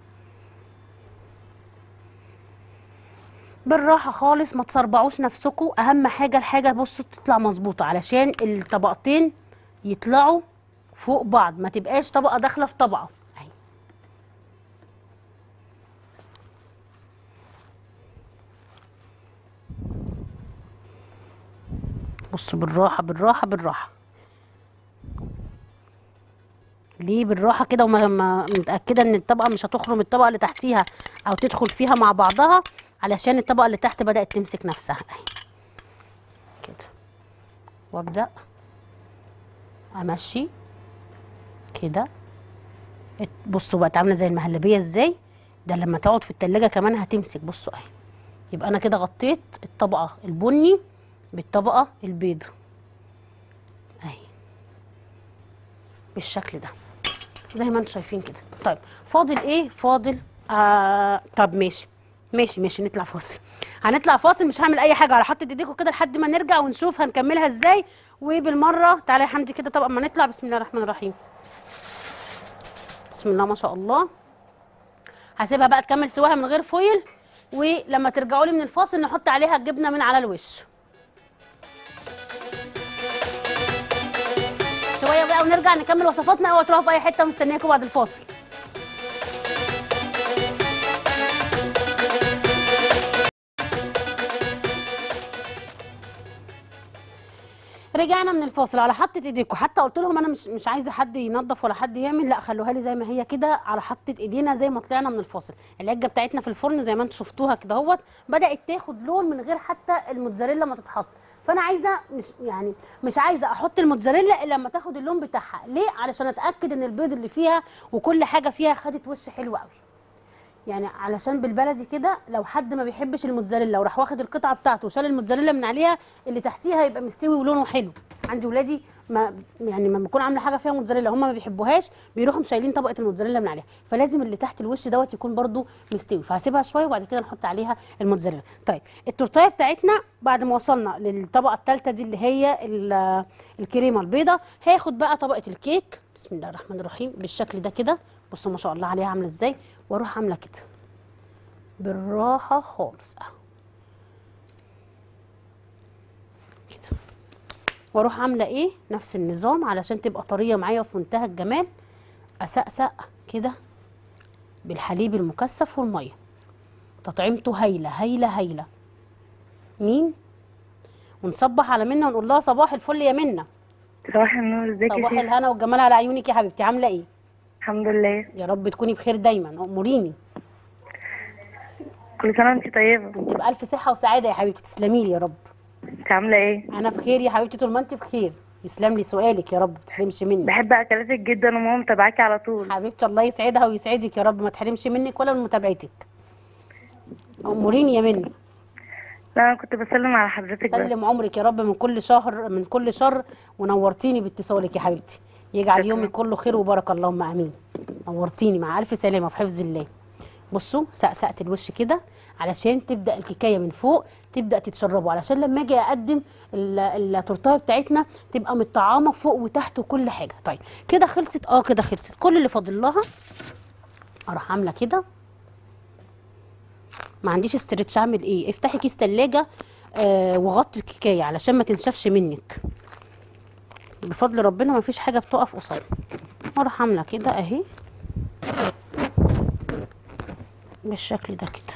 بالراحه خالص ما تصربعوش نفسكم اهم حاجه الحاجه بصوا تطلع مظبوطه علشان الطبقتين يطلعوا فوق بعض ما تبقاش طبقه داخله في طبقه اهي بصوا بالراحه بالراحه بالراحه ليه بالراحه كده وما ما- متاكده ان الطبقه مش هتخرم الطبقه اللي تحتيها او تدخل فيها مع بعضها علشان الطبقه اللي تحت بدات تمسك نفسها اهي كده وابدا امشي كده ات- بصوا بقت عامله زي المهلبيه ازاي ده لما تقعد في التلاجة كمان هتمسك بصوا اهي يبقى انا كده غطيت الطبقه البني بالطبقه البيضه اهي بالشكل ده زي ما انتم شايفين كده طيب فاضل ايه فاضل آه طب ماشي ماشي ماشي نطلع فاصل هنطلع فاصل مش هعمل اي حاجه على حطة ايديكم كده لحد ما نرجع ونشوف هنكملها ازاي وبالمره تعالى يا حمدي كده طبعا ما نطلع بسم الله الرحمن الرحيم بسم الله ما شاء الله هسيبها بقى تكمل سواها من غير فويل ولما ترجعوا لي من الفاصل نحط عليها الجبنه من على الوش شويه بقى ونرجع نكمل وصفاتنا اوعوا تروحوا في اي حته مستنياكم بعد الفاصل ورجعنا من الفاصل على حطة ايديكم حتى قلت لهم انا مش مش عايزه حد ينظف ولا حد يعمل لا خلوها لي زي ما هي كده على حطة ايدينا زي ما طلعنا من الفاصل العجه بتاعتنا في الفرن زي ما انتم شفتوها كده اهوت بدات تاخد لون من غير حتى الموتزاريلا ما تتحط فانا عايزه مش يعني مش عايزه احط الموتزاريلا الا لما تاخد اللون بتاعها ليه علشان اتاكد ان البيض اللي فيها وكل حاجه فيها خدت وش حلو قوي يعني علشان بالبلدي كده لو حد ما بيحبش الموتزاريلا وراح واخد القطعه بتاعته وشال الموتزاريلا من عليها اللي تحتيها يبقى مستوي ولونه حلو عندي ولادي ما يعني لما بكون عامله حاجه فيها موتزاريلا هم ما بيحبوهاش بيروحوا شايلين طبقه الموتزاريلا من عليها فلازم اللي تحت الوش دوت يكون برده مستوي فهسيبها شويه وبعد كده نحط عليها الموتزاريلا طيب التورتايه بتاعتنا بعد ما وصلنا للطبقه الثالثه دي اللي هي ال- الكريمه البيضاء هاخد بقى طبقه الكيك بسم الله الرحمن الرحيم بالشكل ده كده بصوا ما شاء الله عليها عامله ازاي واروح عامله كده بالراحه خالص اهو كده واروح عامله ايه نفس النظام علشان تبقى طريه معايا وفي منتهى الجمال اسقسق كده بالحليب المكثف والميه تطعيمته هايله هايله هايله مين ونصبح على منا ونقول لها صباح الفل يا منا صباح النور ازيك يا صباح شيخ الهنا والجمال على عيونك يا حبيبتي عامله ايه الحمد لله يا رب تكوني بخير دايما اموريني كل سنه وانت طيبه انت بالف صحه وسعاده يا حبيبتي تسلمي لي يا رب انت عامله ايه انا في خير يا حبيبتي طول ما انت في خير يسلم لي سؤالك يا رب ما تحرمش مني بحب اكلاتك جدا وماما متابعاكي على طول حبيبتي الله يسعدها ويسعدك يا رب ما تحرمش منك ولا من متابعتك اموريني يا منى لا انا كنت بسلم على حضرتك بس سلم عمرك يا رب من كل شهر من كل شر ونورتيني باتصالك يا حبيبتي يجعل يومك كله خير وبركه اللهم امين نورتيني مع الف سلامه في حفظ الله بصوا سقسقت الوش كده علشان تبدا الكيكايه من فوق تبدا تتشربوا علشان لما اجي اقدم ال- التورتايه بتاعتنا تبقى متطعمه فوق وتحت وكل حاجه طيب كده خلصت اه كده خلصت كل اللي فاضل لها اروح عامله كده ما عنديش استرتش اعمل ايه افتحي كيس تلاجة آه وغطي الكيكايه علشان ما تنشفش منك بفضل ربنا ما فيش حاجه بتقف قصاد اروح عامله كده اهي بالشكل ده كده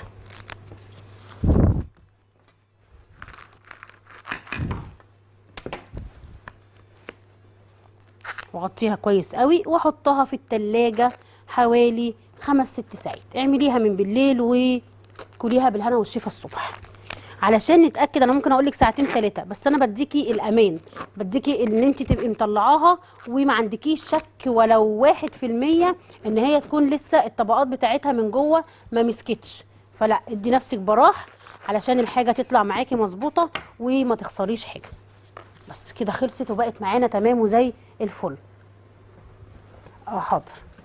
واغطيها كويس قوي واحطها في التلاجة حوالي خمس ست ساعات اعمليها من بالليل وكليها بالهنا والشفا الصبح علشان نتاكد انا ممكن اقول لك ساعتين ثلاثه بس انا بديكي الامان بديكي ان انت تبقي مطلعاها وما عندكيش شك ولو واحد في المية ان هي تكون لسه الطبقات بتاعتها من جوه ما مسكتش فلا ادي نفسك براح علشان الحاجه تطلع معاكي مظبوطه وما تخسريش حاجه بس كده خلصت وبقت معانا تمام وزي الفل اه حاضر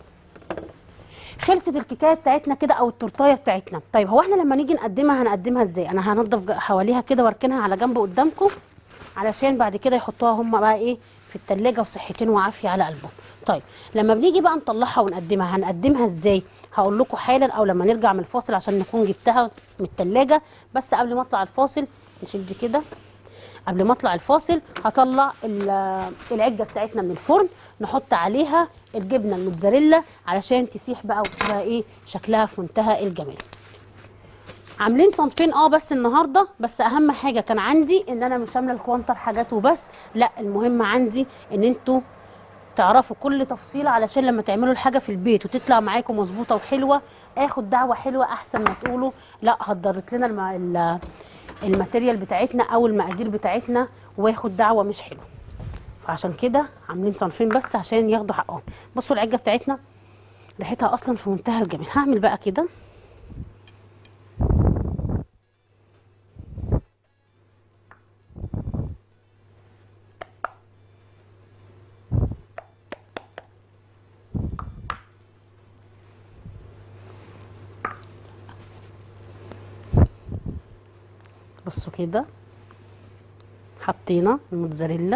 خلصت الكيكايه بتاعتنا كده او التورتايه بتاعتنا طيب هو احنا لما نيجي نقدمها هنقدمها ازاي انا هنضف ج- حواليها كده واركنها على جنب قدامكم علشان بعد كده يحطوها هم بقى ايه في التلاجة وصحتين وعافيه على قلبهم طيب لما بنيجي بقى نطلعها ونقدمها هنقدمها ازاي هقول لكم حالا او لما نرجع من الفاصل عشان نكون جبتها من التلاجة بس قبل ما اطلع الفاصل نشيل دي كده قبل ما اطلع الفاصل هطلع ال- العجه بتاعتنا من الفرن نحط عليها الجبنه الموتزاريلا علشان تسيح بقى وتبقى ايه شكلها في منتهى الجمال عاملين صنفين اه بس النهارده بس اهم حاجه كان عندي ان انا مش عامله الكوانتر حاجات وبس لا المهم عندي ان انتوا تعرفوا كل تفصيله علشان لما تعملوا الحاجه في البيت وتطلع معاكم مظبوطه وحلوه اخد دعوه حلوه احسن ما تقولوا لا هتضرت لنا الم... ال- الماتيريال بتاعتنا او المقادير بتاعتنا واخد دعوه مش حلوه فعشان كده عاملين صنفين بس عشان ياخدوا حقهم بصوا العجه بتاعتنا ريحتها اصلا في منتهى الجمال هعمل بقى كده بصوا كده حطينا الموتزاريلا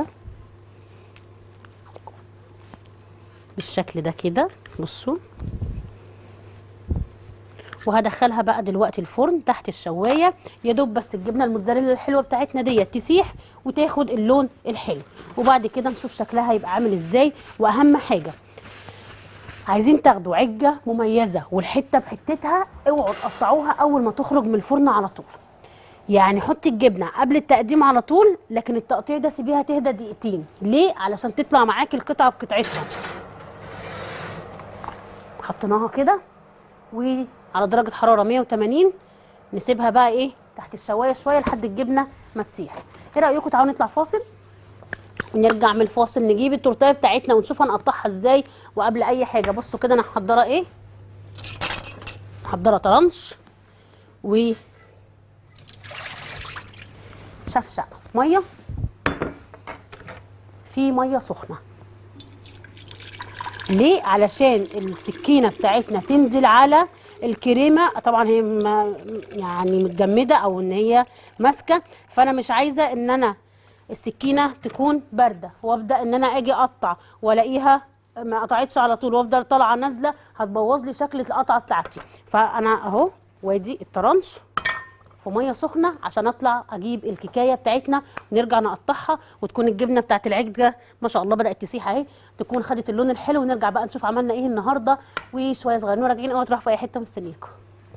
بالشكل ده كده بصوا وهدخلها بقى دلوقتي الفرن تحت الشوايه يا دوب بس الجبنه الموتزاريلا الحلوه بتاعتنا ديت تسيح وتاخد اللون الحلو وبعد كده نشوف شكلها هيبقى عامل ازاي واهم حاجه عايزين تاخدوا عجه مميزه والحته بحتتها اوعوا تقطعوها اول ما تخرج من الفرن على طول يعني حطي الجبنه قبل التقديم على طول لكن التقطيع ده سيبيها تهدى دقيقتين ليه علشان تطلع معاكي القطعه بقطعتها حطيناها كده وعلى درجه حراره 180 نسيبها بقى ايه تحت الشوايه شويه لحد الجبنه ما تسيح ايه رايكم تعالوا نطلع فاصل نرجع من الفاصل نجيب التورتيه بتاعتنا ونشوف هنقطعها ازاي وقبل اي حاجه بصوا كده انا محضره ايه محضره طرنش و شفشق ميه في ميه سخنه ليه علشان السكينه بتاعتنا تنزل على الكريمه طبعا هي ما- يعني متجمده او ان هي ماسكه فانا مش عايزه ان انا السكينه تكون بارده وابدا ان انا اجي اقطع والاقيها ما قطعتش على طول وافضل طالعه نازله هتبوظ لي شكل القطعه بتاعتي فانا اهو وادي الطرنش في ميه سخنه عشان اطلع اجيب الكيكايه بتاعتنا ونرجع نقطعها وتكون الجبنه بتاعت العجه ما شاء الله بدات تسيح اهي تكون خدت اللون الحلو ونرجع بقى نشوف عملنا ايه النهارده وشويه صغيرين وراجعين اوعوا تروحوا في اي حته مستنيكم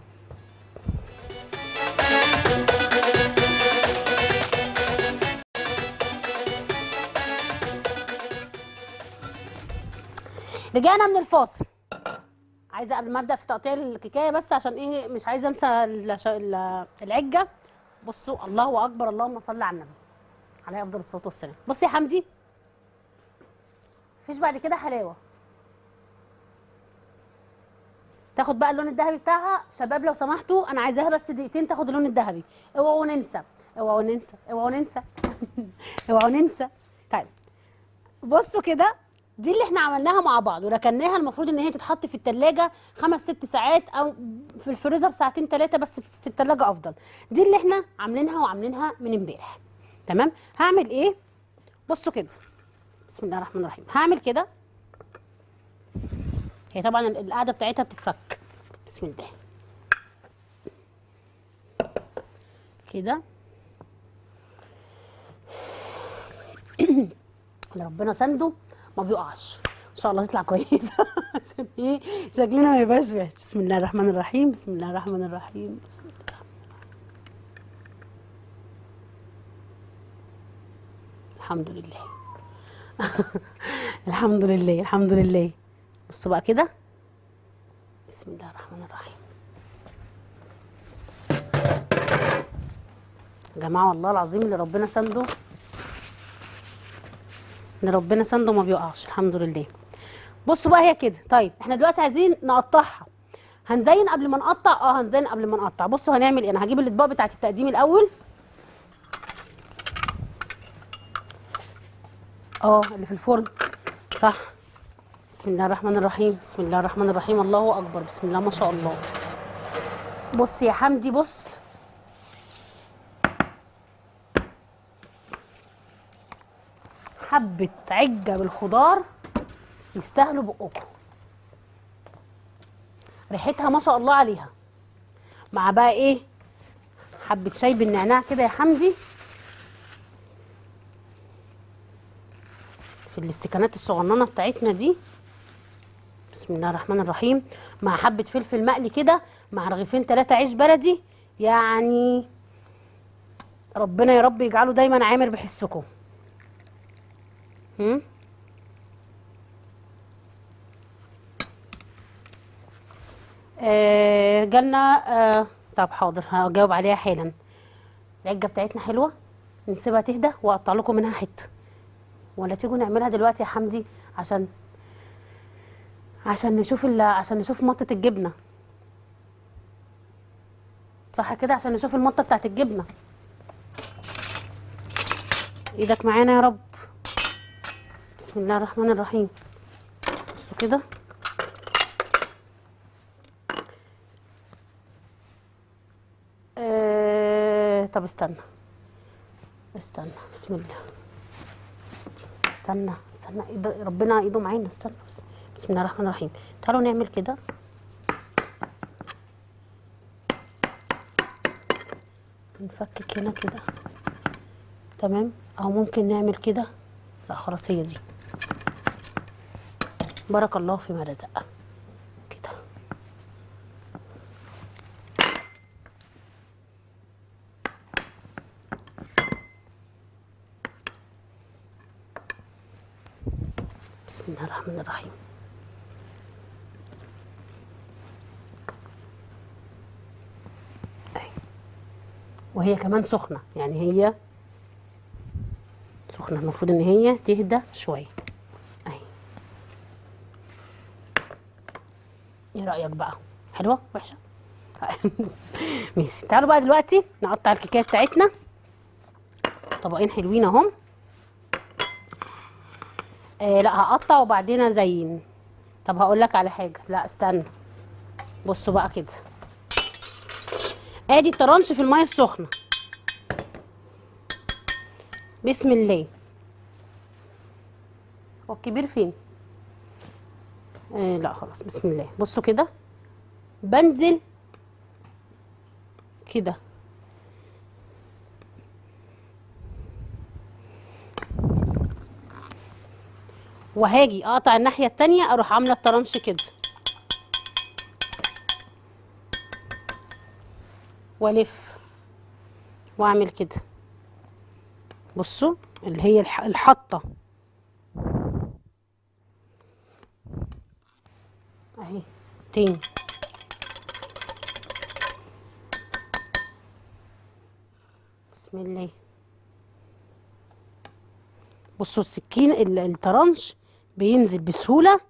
رجعنا من الفاصل عايزه قبل ما ابدا في تقطيع الكيكايه بس عشان ايه مش عايزه انسى الش- ال- العجه بصوا الله اكبر اللهم صل على النبي عليه افضل الصلاه والسلام بصي يا حمدي مفيش بعد كده حلاوه تاخد بقى اللون الذهبي بتاعها شباب لو سمحتوا انا عايزاها بس دقيقتين تاخد اللون الذهبي اوعوا ننسى اوعوا ننسى اوعوا ننسى اوعوا ننسى طيب بصوا كده دي اللي احنا عملناها مع بعض وركناها المفروض ان هي تتحط في التلاجة خمس ست ساعات او في الفريزر ساعتين ثلاثة بس في التلاجة افضل دي اللي احنا عاملينها وعاملينها من امبارح تمام هعمل ايه بصوا كده بسم الله الرحمن الرحيم هعمل كده هي طبعا ال- القاعدة بتاعتها بتتفك بسم الله كده اللي ربنا سنده ما بيقعش ان شاء الله تطلع كويسه عشان ايه شكلنا ما يبقاش وحش بسم الله الرحمن الرحيم بسم الله الرحمن الرحيم بسم الله الحمد لله الحمد لله الحمد لله بصوا بقى كده بسم الله الرحمن الرحيم يا جماعه والله العظيم اللي ربنا سنده ان ربنا سنده ما بيقعش الحمد لله بصوا بقى هي كده طيب احنا دلوقتي عايزين نقطعها هنزين قبل ما نقطع اه هنزين قبل ما نقطع بصوا هنعمل ايه انا هجيب الاطباق بتاعت التقديم الاول اه اللي في الفرن صح بسم الله الرحمن الرحيم بسم الله الرحمن الرحيم الله اكبر بسم الله ما شاء الله بص يا حمدي بص حبة عجة بالخضار يستاهلوا بقكم ريحتها ما شاء الله عليها مع بقى ايه حبة شاي بالنعناع كده يا حمدي في الاستكانات الصغننة بتاعتنا دي بسم الله الرحمن الرحيم مع حبة فلفل مقلي كده مع رغيفين ثلاثة عيش بلدي يعني ربنا يا رب يجعله دايما عامر بحسكم هم؟ آه جالنا آه طب حاضر هجاوب عليها حالا العجه بتاعتنا حلوه نسيبها تهدى واقطع لكم منها حته ولا تيجوا نعملها دلوقتي يا حمدي عشان عشان نشوف ال... عشان نشوف مطه الجبنه صح كده عشان نشوف المطه بتاعت الجبنه ايدك معانا يا رب بسم الله الرحمن الرحيم بصوا كده آه... طب استنى استنى بسم الله استنى استنى إيد ربنا ايده معانا استنى بس بسم الله الرحمن الرحيم تعالوا نعمل كده نفكك هنا كده تمام او ممكن نعمل كده لا خلاص هي دي بارك الله فيما رزق كده بسم الله الرحمن الرحيم أهي. وهي كمان سخنة يعني هي سخنة المفروض ان هي تهدى شوية اهي ايه رأيك بقى حلوة وحشة ماشي تعالوا بقى دلوقتي نقطع الكيكات بتاعتنا طبقين حلوين اهم آه لا هقطع وبعدين ازين طب هقول لك على حاجه لا استنى بصوا بقى كده ادي الطرنش في الميه السخنه بسم الله هو الكبير فين آه لا خلاص بسم الله بصوا كده بنزل كده وهاجي اقطع الناحيه التانية اروح عامله الطرنش كده والف واعمل كده بصوا اللي هي الح- الحطه اهي تاني بسم الله بصوا السكين ال- الطرنش بينزل بسهولة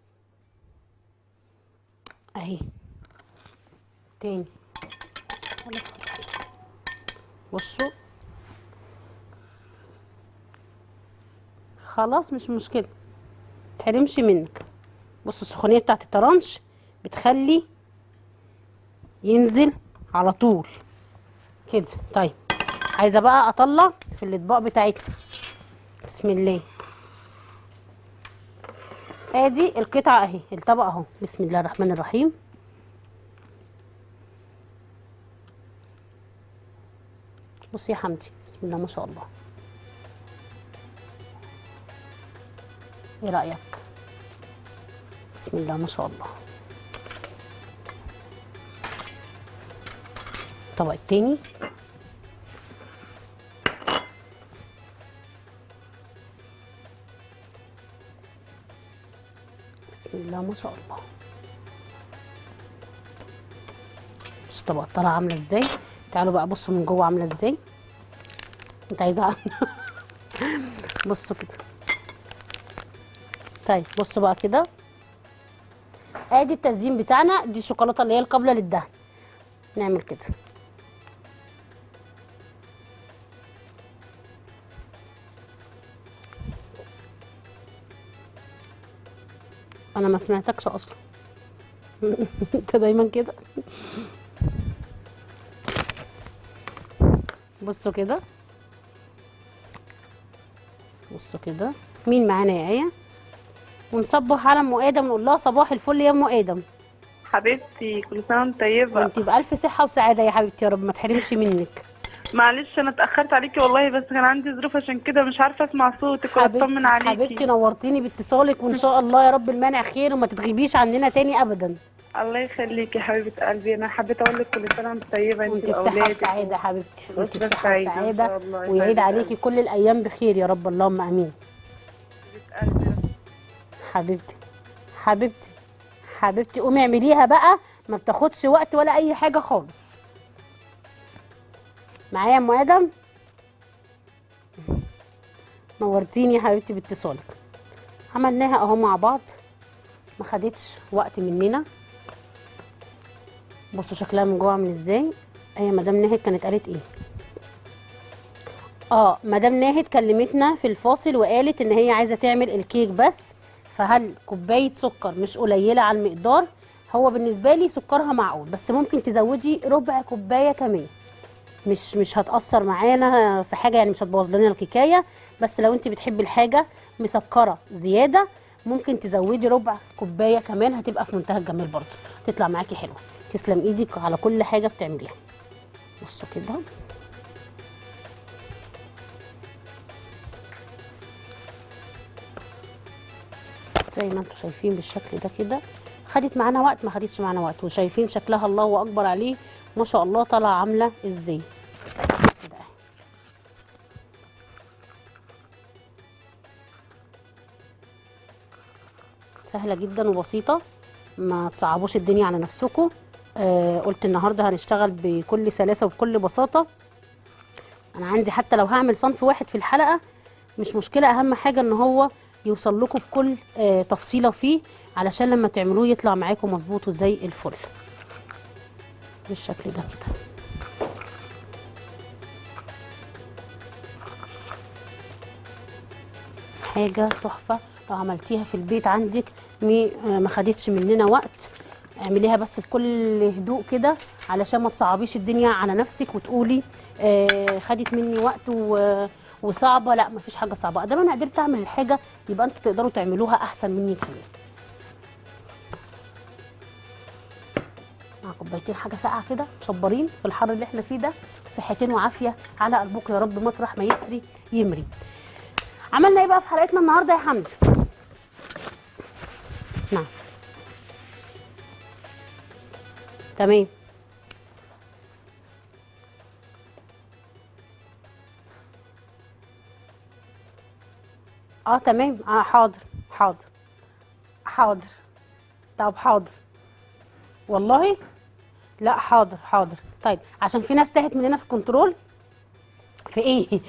اهي تاني خلاص خلاص. بصوا خلاص مش مشكلة متحرمش منك بصوا السخونية بتاعت الطرنش بتخلي ينزل على طول كده طيب عايزة بقى اطلع في الاطباق بتاعتنا بسم الله ادي القطعه اهي الطبق اهو بسم الله الرحمن الرحيم بصي يا حمدي بسم الله ما شاء الله ايه رايك بسم الله ما شاء الله الطبق التاني بسم الله ما شاء الله بصوا طبق الطلعه عامله ازاي تعالوا بقى بصوا من جوه عامله ازاي انت عايزه بصوا كده طيب بصوا بقى كده ادي التزيين بتاعنا دي الشوكولاته اللي هي القابله للدهن نعمل كده انا ما سمعتكش اصلا انت دايما كده بصوا كده بصوا كده مين معانا يا ايه ونصبح على ام ادم ونقول لها صباح الفل يا ام ادم حبيبتي كل سنه وانت طيبه وانت بالف صحه وسعاده يا حبيبتي يا رب ما تحرمش منك معلش انا اتاخرت عليكي والله بس كان عندي ظروف عشان كده مش عارفه اسمع صوتك ولا اطمن حبيبتي عليكي حبيبتي نورتيني باتصالك وان شاء الله يا رب المانع خير وما تتغيبيش عننا تاني ابدا الله يخليكي يا حبيبه قلبي انا حبيت اقول لك كل سنه وانت طيبه انت وانت بصحه واولادك وسعاده يا حبيبتي وانت والأسرة بصحه سعيدة إن وسعاده شاء الله. يا ويعيد حبيبة عليكي كل الايام بخير يا رب اللهم امين حبيبه قلبي حبيبتي حبيبتي حبيبتي قومي اعمليها بقى ما بتاخدش وقت ولا اي حاجه خالص معايا يا ام ادم نورتيني يا حبيبتي باتصالك عملناها اهو مع بعض ما خدتش وقت مننا بصوا شكلها من جوه عامل ازاي هي مدام ناهد كانت قالت ايه اه مدام ناهد كلمتنا في الفاصل وقالت ان هي عايزه تعمل الكيك بس فهل كوبايه سكر مش قليله على المقدار هو بالنسبه لي سكرها معقول بس ممكن تزودي ربع كوبايه كمان مش مش هتاثر معانا في حاجه يعني مش هتبوظ لنا الكيكايه بس لو انت بتحبي الحاجه مسكره زياده ممكن تزودي ربع كوبايه كمان هتبقى في منتهى الجمال برضه تطلع معاكي حلوه تسلم ايدك على كل حاجه بتعمليها بصوا كده زي ما انتم شايفين بالشكل ده كده خدت معانا وقت ما خدتش معانا وقت وشايفين شكلها الله اكبر عليه ما شاء الله طالعه عامله ازاي كده اهي. سهله جدا وبسيطه ما تصعبوش الدنيا على نفسكم آه قلت النهارده هنشتغل بكل سلاسه وبكل بساطه انا عندي حتى لو هعمل صنف واحد في الحلقه مش مشكله اهم حاجه ان هو يوصل لكم بكل آه تفصيله فيه علشان لما تعملوه يطلع معاكم مظبوط وزي الفل بالشكل ده كده حاجه تحفه لو عملتيها في البيت عندك مي- آه، ما خدتش مننا وقت اعمليها بس بكل هدوء كده علشان ما تصعبيش الدنيا على نفسك وتقولي آه خدت مني وقت و وصعبه لا مفيش حاجه صعبه ادام انا قدرت اعمل الحاجه يبقى انتوا تقدروا تعملوها احسن مني كمان مع كوبايتين حاجه ساقعه كده مشبرين في الحر اللي احنا فيه ده صحتين وعافيه على قلبكم يا رب مطرح ما يسري يمري عملنا ايه بقى في حلقتنا النهارده يا حمدي نعم تمام اه تمام اه حاضر حاضر حاضر طب حاضر والله لا حاضر حاضر طيب عشان في ناس تاهت مننا في كنترول في ايه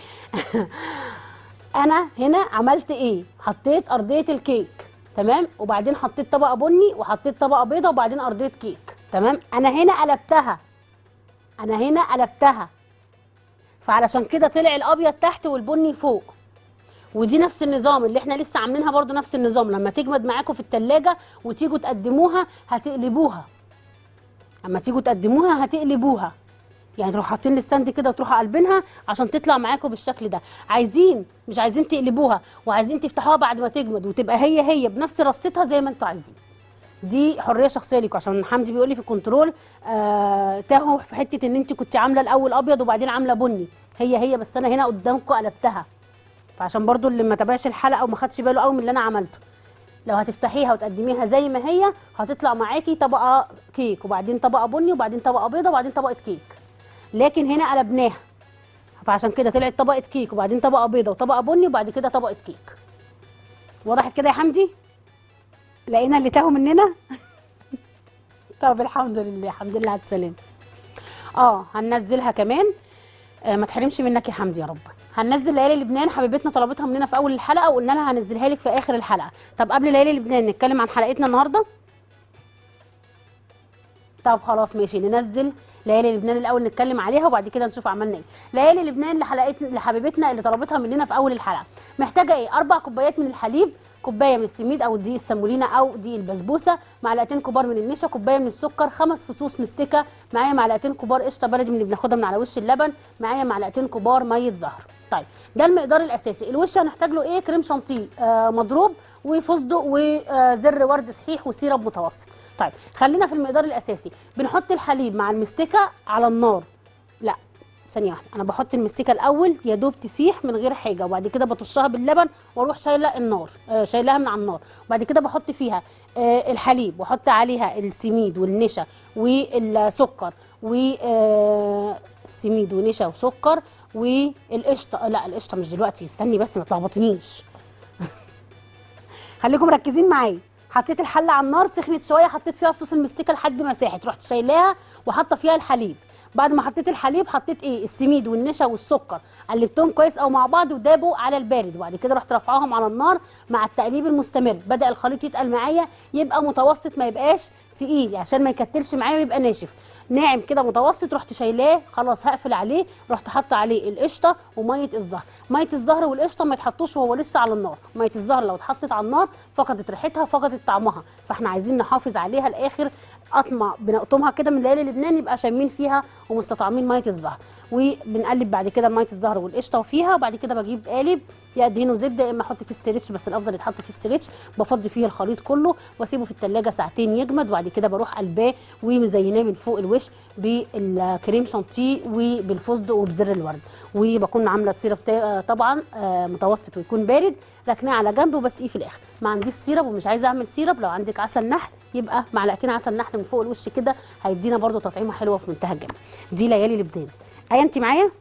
انا هنا عملت ايه حطيت ارضيه الكيك تمام وبعدين حطيت طبقه بني وحطيت طبقه بيضه وبعدين ارضيه كيك تمام انا هنا قلبتها انا هنا قلبتها فعلشان كده طلع الابيض تحت والبني فوق ودي نفس النظام اللي احنا لسه عاملينها برضو نفس النظام لما تجمد معاكم في التلاجة وتيجوا تقدموها هتقلبوها اما تيجوا تقدموها هتقلبوها يعني تروحوا حاطين الستاند كده وتروحوا قلبينها عشان تطلع معاكم بالشكل ده عايزين مش عايزين تقلبوها وعايزين تفتحوها بعد ما تجمد وتبقى هي هي بنفس رصتها زي ما انتوا عايزين دي حريه شخصيه ليكم عشان حمدي بيقول لي في الكنترول آه تاهوا في حته ان انت كنت عامله الاول ابيض وبعدين عامله بني هي هي بس انا هنا قدامكم قلبتها فعشان برضو اللي ما تابعش الحلقه وما خدش باله قوي من اللي انا عملته لو هتفتحيها وتقدميها زي ما هي هتطلع معاكي طبقه كيك وبعدين طبقه بني وبعدين طبقه بيضه وبعدين طبقه كيك لكن هنا قلبناها فعشان كده طلعت طبقه كيك وبعدين طبقه بيضه وطبقه بني وبعد كده طبقه كيك وضحت كده يا حمدي لقينا اللي تاهوا مننا طب الحمد لله الحمد لله على السلامه اه هننزلها كمان آه ما تحرمش منك يا حمدي يا رب هننزل ليالي لبنان حبيبتنا طلبتها مننا في اول الحلقه وقلنا لها هنزلها لك في اخر الحلقه طب قبل ليالي لبنان نتكلم عن حلقتنا النهارده طب خلاص ماشي ننزل ليالي لبنان الاول نتكلم عليها وبعد كده نشوف عملنا ايه ليالي لبنان لحلقتنا لحبيبتنا اللي طلبتها مننا في اول الحلقه محتاجه ايه اربع كوبايات من الحليب كوبايه من السميد او دقيق السمولينا او دقيق البسبوسه معلقتين كبار من النشا كوبايه من السكر خمس فصوص مستكه معايا معلقتين كبار قشطه بلدي من اللي بناخدها من على وش اللبن معايا معلقتين كبار ميه زهر طيب ده المقدار الاساسي الوش هنحتاج له ايه كريم شانتيه آه مضروب وفستق وزر ورد صحيح وسيرب متوسط طيب خلينا في المقدار الاساسي بنحط الحليب مع المستكه على النار لا ثانيه واحده انا بحط المستكه الاول يا دوب تسيح من غير حاجه وبعد كده بطشها باللبن واروح شايله النار آه شايلها من على النار وبعد كده بحط فيها آه الحليب واحط عليها السميد والنشا والسكر والسميد ونشا وسكر والقشطه لا القشطه مش دلوقتي استني بس ما تلخبطنيش خليكم مركزين معايا حطيت الحله على النار سخنت شويه حطيت فيها صوص المستكه لحد ما ساحت رحت شايلاها وحاطه فيها الحليب بعد ما حطيت الحليب حطيت ايه السميد والنشا والسكر قلبتهم كويس او مع بعض ودابوا على البارد وبعد كده رحت رافعاهم على النار مع التقليب المستمر بدا الخليط يتقل معايا يبقى متوسط ما يبقاش تقيل عشان ما يكتلش معايا ويبقى ناشف ناعم كده متوسط رحت شايلاه خلاص هقفل عليه رحت حاطه عليه القشطه وميه الزهر ميه الزهر والقشطه ما يتحطوش وهو لسه على النار ميه الزهر لو اتحطت على النار فقدت ريحتها فقدت طعمها فاحنا عايزين نحافظ عليها لاخر قطمه بنقطمها كده من ليالي لبنان يبقى شامين فيها ومستطعمين ميه الزهر وبنقلب بعد كده ميه الزهر والقشطه فيها وبعد كده بجيب قالب يا ادهنه زبده يا اما احط فيه ستريتش بس الافضل يتحط فيه ستريتش بفضي فيه الخليط كله واسيبه في التلاجة ساعتين يجمد وبعد كده بروح قلباه ومزيناه من فوق الوش بالكريم شانتيه وبالفستق وبزر الورد وبكون عامله السيرب تا- طبعا آه، متوسط ويكون بارد ركناه على جنب وبسقيه في الاخر ما عنديش سيرب ومش عايزه اعمل سيرب لو عندك عسل نحل يبقى معلقتين عسل نحل من فوق الوش كده هيدينا برده تطعيمه حلوه في منتهى الجمال دي ليالي لبنان ايه انت معايا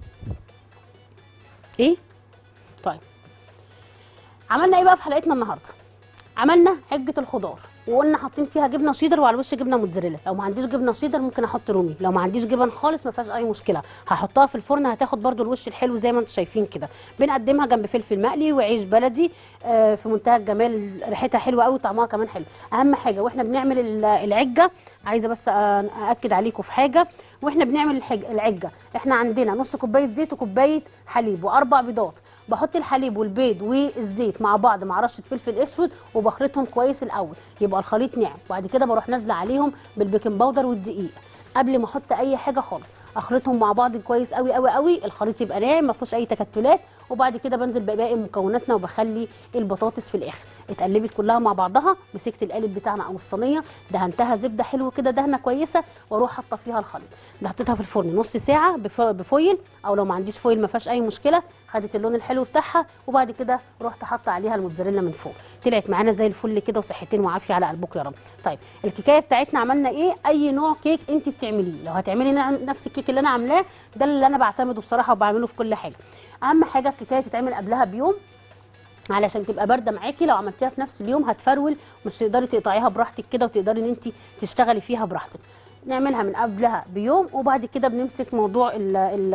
ايه طيب عملنا ايه بقى في حلقتنا النهارده عملنا عجه الخضار وقلنا حاطين فيها جبنه شيدر وعلى الوش جبنه موتزاريلا لو ما عنديش جبنه شيدر ممكن احط رومي لو ما عنديش جبن خالص ما فيهاش اي مشكله هحطها في الفرن هتاخد برده الوش الحلو زي ما انتم شايفين كده بنقدمها جنب فلفل مقلي وعيش بلدي آه، في منتهى الجمال ريحتها حلوه قوي وطعمها كمان حلو اهم حاجه واحنا بنعمل ال- العجه عايزه بس آه، ااكد عليكم في حاجه واحنا بنعمل الحج... العجه احنا عندنا نص كوبايه زيت وكوبايه حليب واربع بيضات بحط الحليب والبيض والزيت مع بعض مع رشه فلفل اسود وبخلطهم كويس الاول يبقى الخليط ناعم وبعد كده بروح نازله عليهم بالبيكنج باودر والدقيق قبل ما احط اي حاجه خالص اخلطهم مع بعض كويس قوي قوي قوي الخليط يبقى ناعم ما فيهوش اي تكتلات وبعد كده بنزل بباقي مكوناتنا وبخلي البطاطس في الاخر اتقلبت كلها مع بعضها مسكت القالب بتاعنا او الصينيه دهنتها زبده حلوه كده دهنه كويسه واروح حاطه فيها الخليط ده حطيتها في الفرن نص ساعه بف- بفويل او لو ما عنديش فويل ما فيهاش اي مشكله خدت اللون الحلو بتاعها وبعد كده رحت حاطه عليها الموتزاريلا من فوق طلعت معانا زي الفل كده وصحتين وعافيه على قلبكم يا رب طيب الكيكايه بتاعتنا عملنا ايه اي نوع كيك انت بتعمليه لو هتعملي نوع- نفس الكيك اللي انا عاملاه ده اللي انا بعتمده بصراحه وبعمله في كل حاجه اهم حاجه الكيكايه تتعمل قبلها بيوم علشان تبقى بارده معاكي لو عملتيها في نفس اليوم هتفرول مش تقدري تقطعيها براحتك كده وتقدري ان انت تشتغلي فيها براحتك نعملها من قبلها بيوم وبعد كده بنمسك موضوع ال ال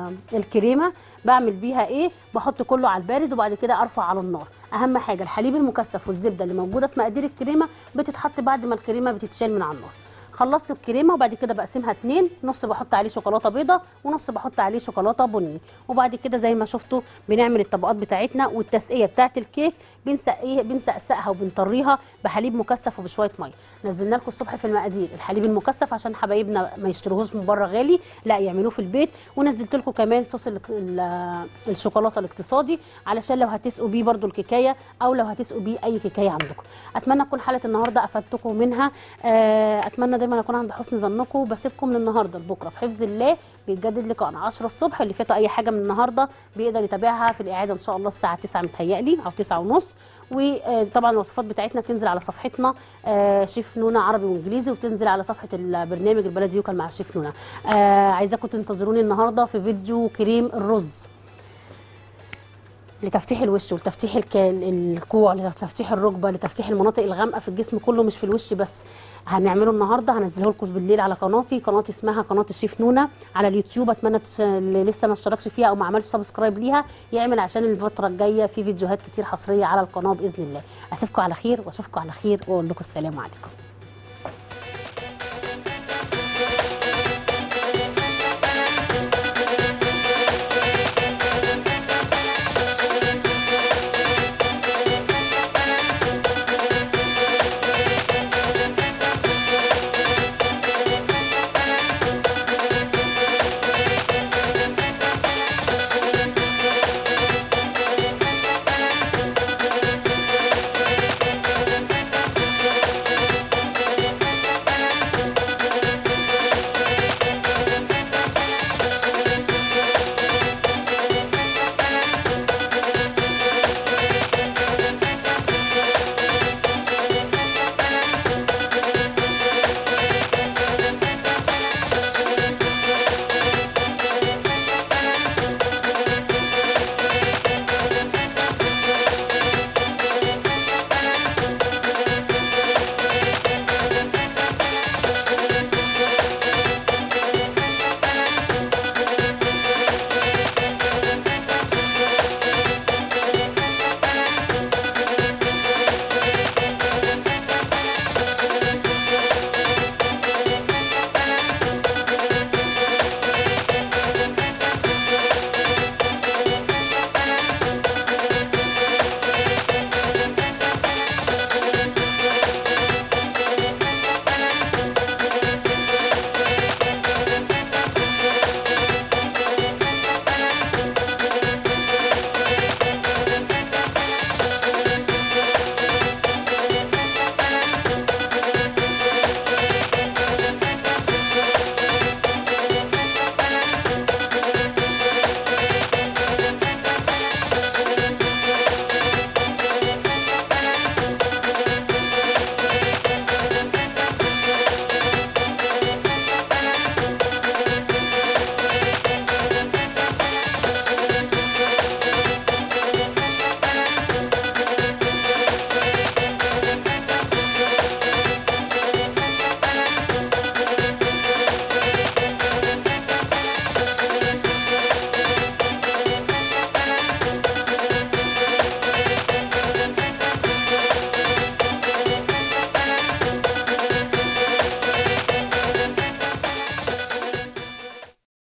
الكريمه بعمل بيها ايه بحط كله على البارد وبعد كده ارفع على النار اهم حاجه الحليب المكثف والزبده اللي موجوده في مقادير الكريمه بتتحط بعد ما الكريمه بتتشال من على النار خلصت الكريمه وبعد كده بقسمها اتنين نص بحط عليه شوكولاته بيضه ونص بحط عليه شوكولاته بني وبعد كده زي ما شفتوا بنعمل الطبقات بتاعتنا والتسقيه بتاعه الكيك بنسقيه بنسقسقها وبنطريها بحليب مكثف وبشويه ميه نزلنا لكم الصبح في المقادير الحليب المكثف عشان حبايبنا ما يشتروهوش من بره غالي لا يعملوه في البيت ونزلت لكم كمان صوص ال- ال- الشوكولاته الاقتصادي علشان لو هتسقوا بيه برده الكيكايه او لو هتسقوا بيه اي كيكايه عندكم اتمنى تكون حلقه النهارده افدتكم منها آه، اتمنى دايما اكون عند حسن ظنكم بسيبكم من النهارده لبكره في حفظ الله بيتجدد لقاءنا 10 الصبح اللي فاتوا اي حاجه من النهارده بيقدر يتابعها في الاعاده ان شاء الله الساعه 9 متهيألي او 9 ونص وطبعا الوصفات بتاعتنا بتنزل على صفحتنا آه، شيف نونا عربي وانجليزي وتنزل على صفحه البرنامج البلدي يوكل مع الشيف نونا آه، عايزاكم تنتظروني النهارده في فيديو كريم الرز لتفتيح الوش ولتفتيح الك- الكوع لتفتيح الركبه لتفتيح المناطق الغامقه في الجسم كله مش في الوش بس هنعمله النهارده هنزله لكم بالليل على قناتي قناتي اسمها قناه الشيف نونا على اليوتيوب اتمنى تش... اللي لسه ما اشتركش فيها او ما عملش سبسكرايب ليها يعمل عشان الفتره الجايه في فيديوهات كتير حصريه على القناه باذن الله اسيبكم على خير واشوفكم على خير واقول لكم السلام عليكم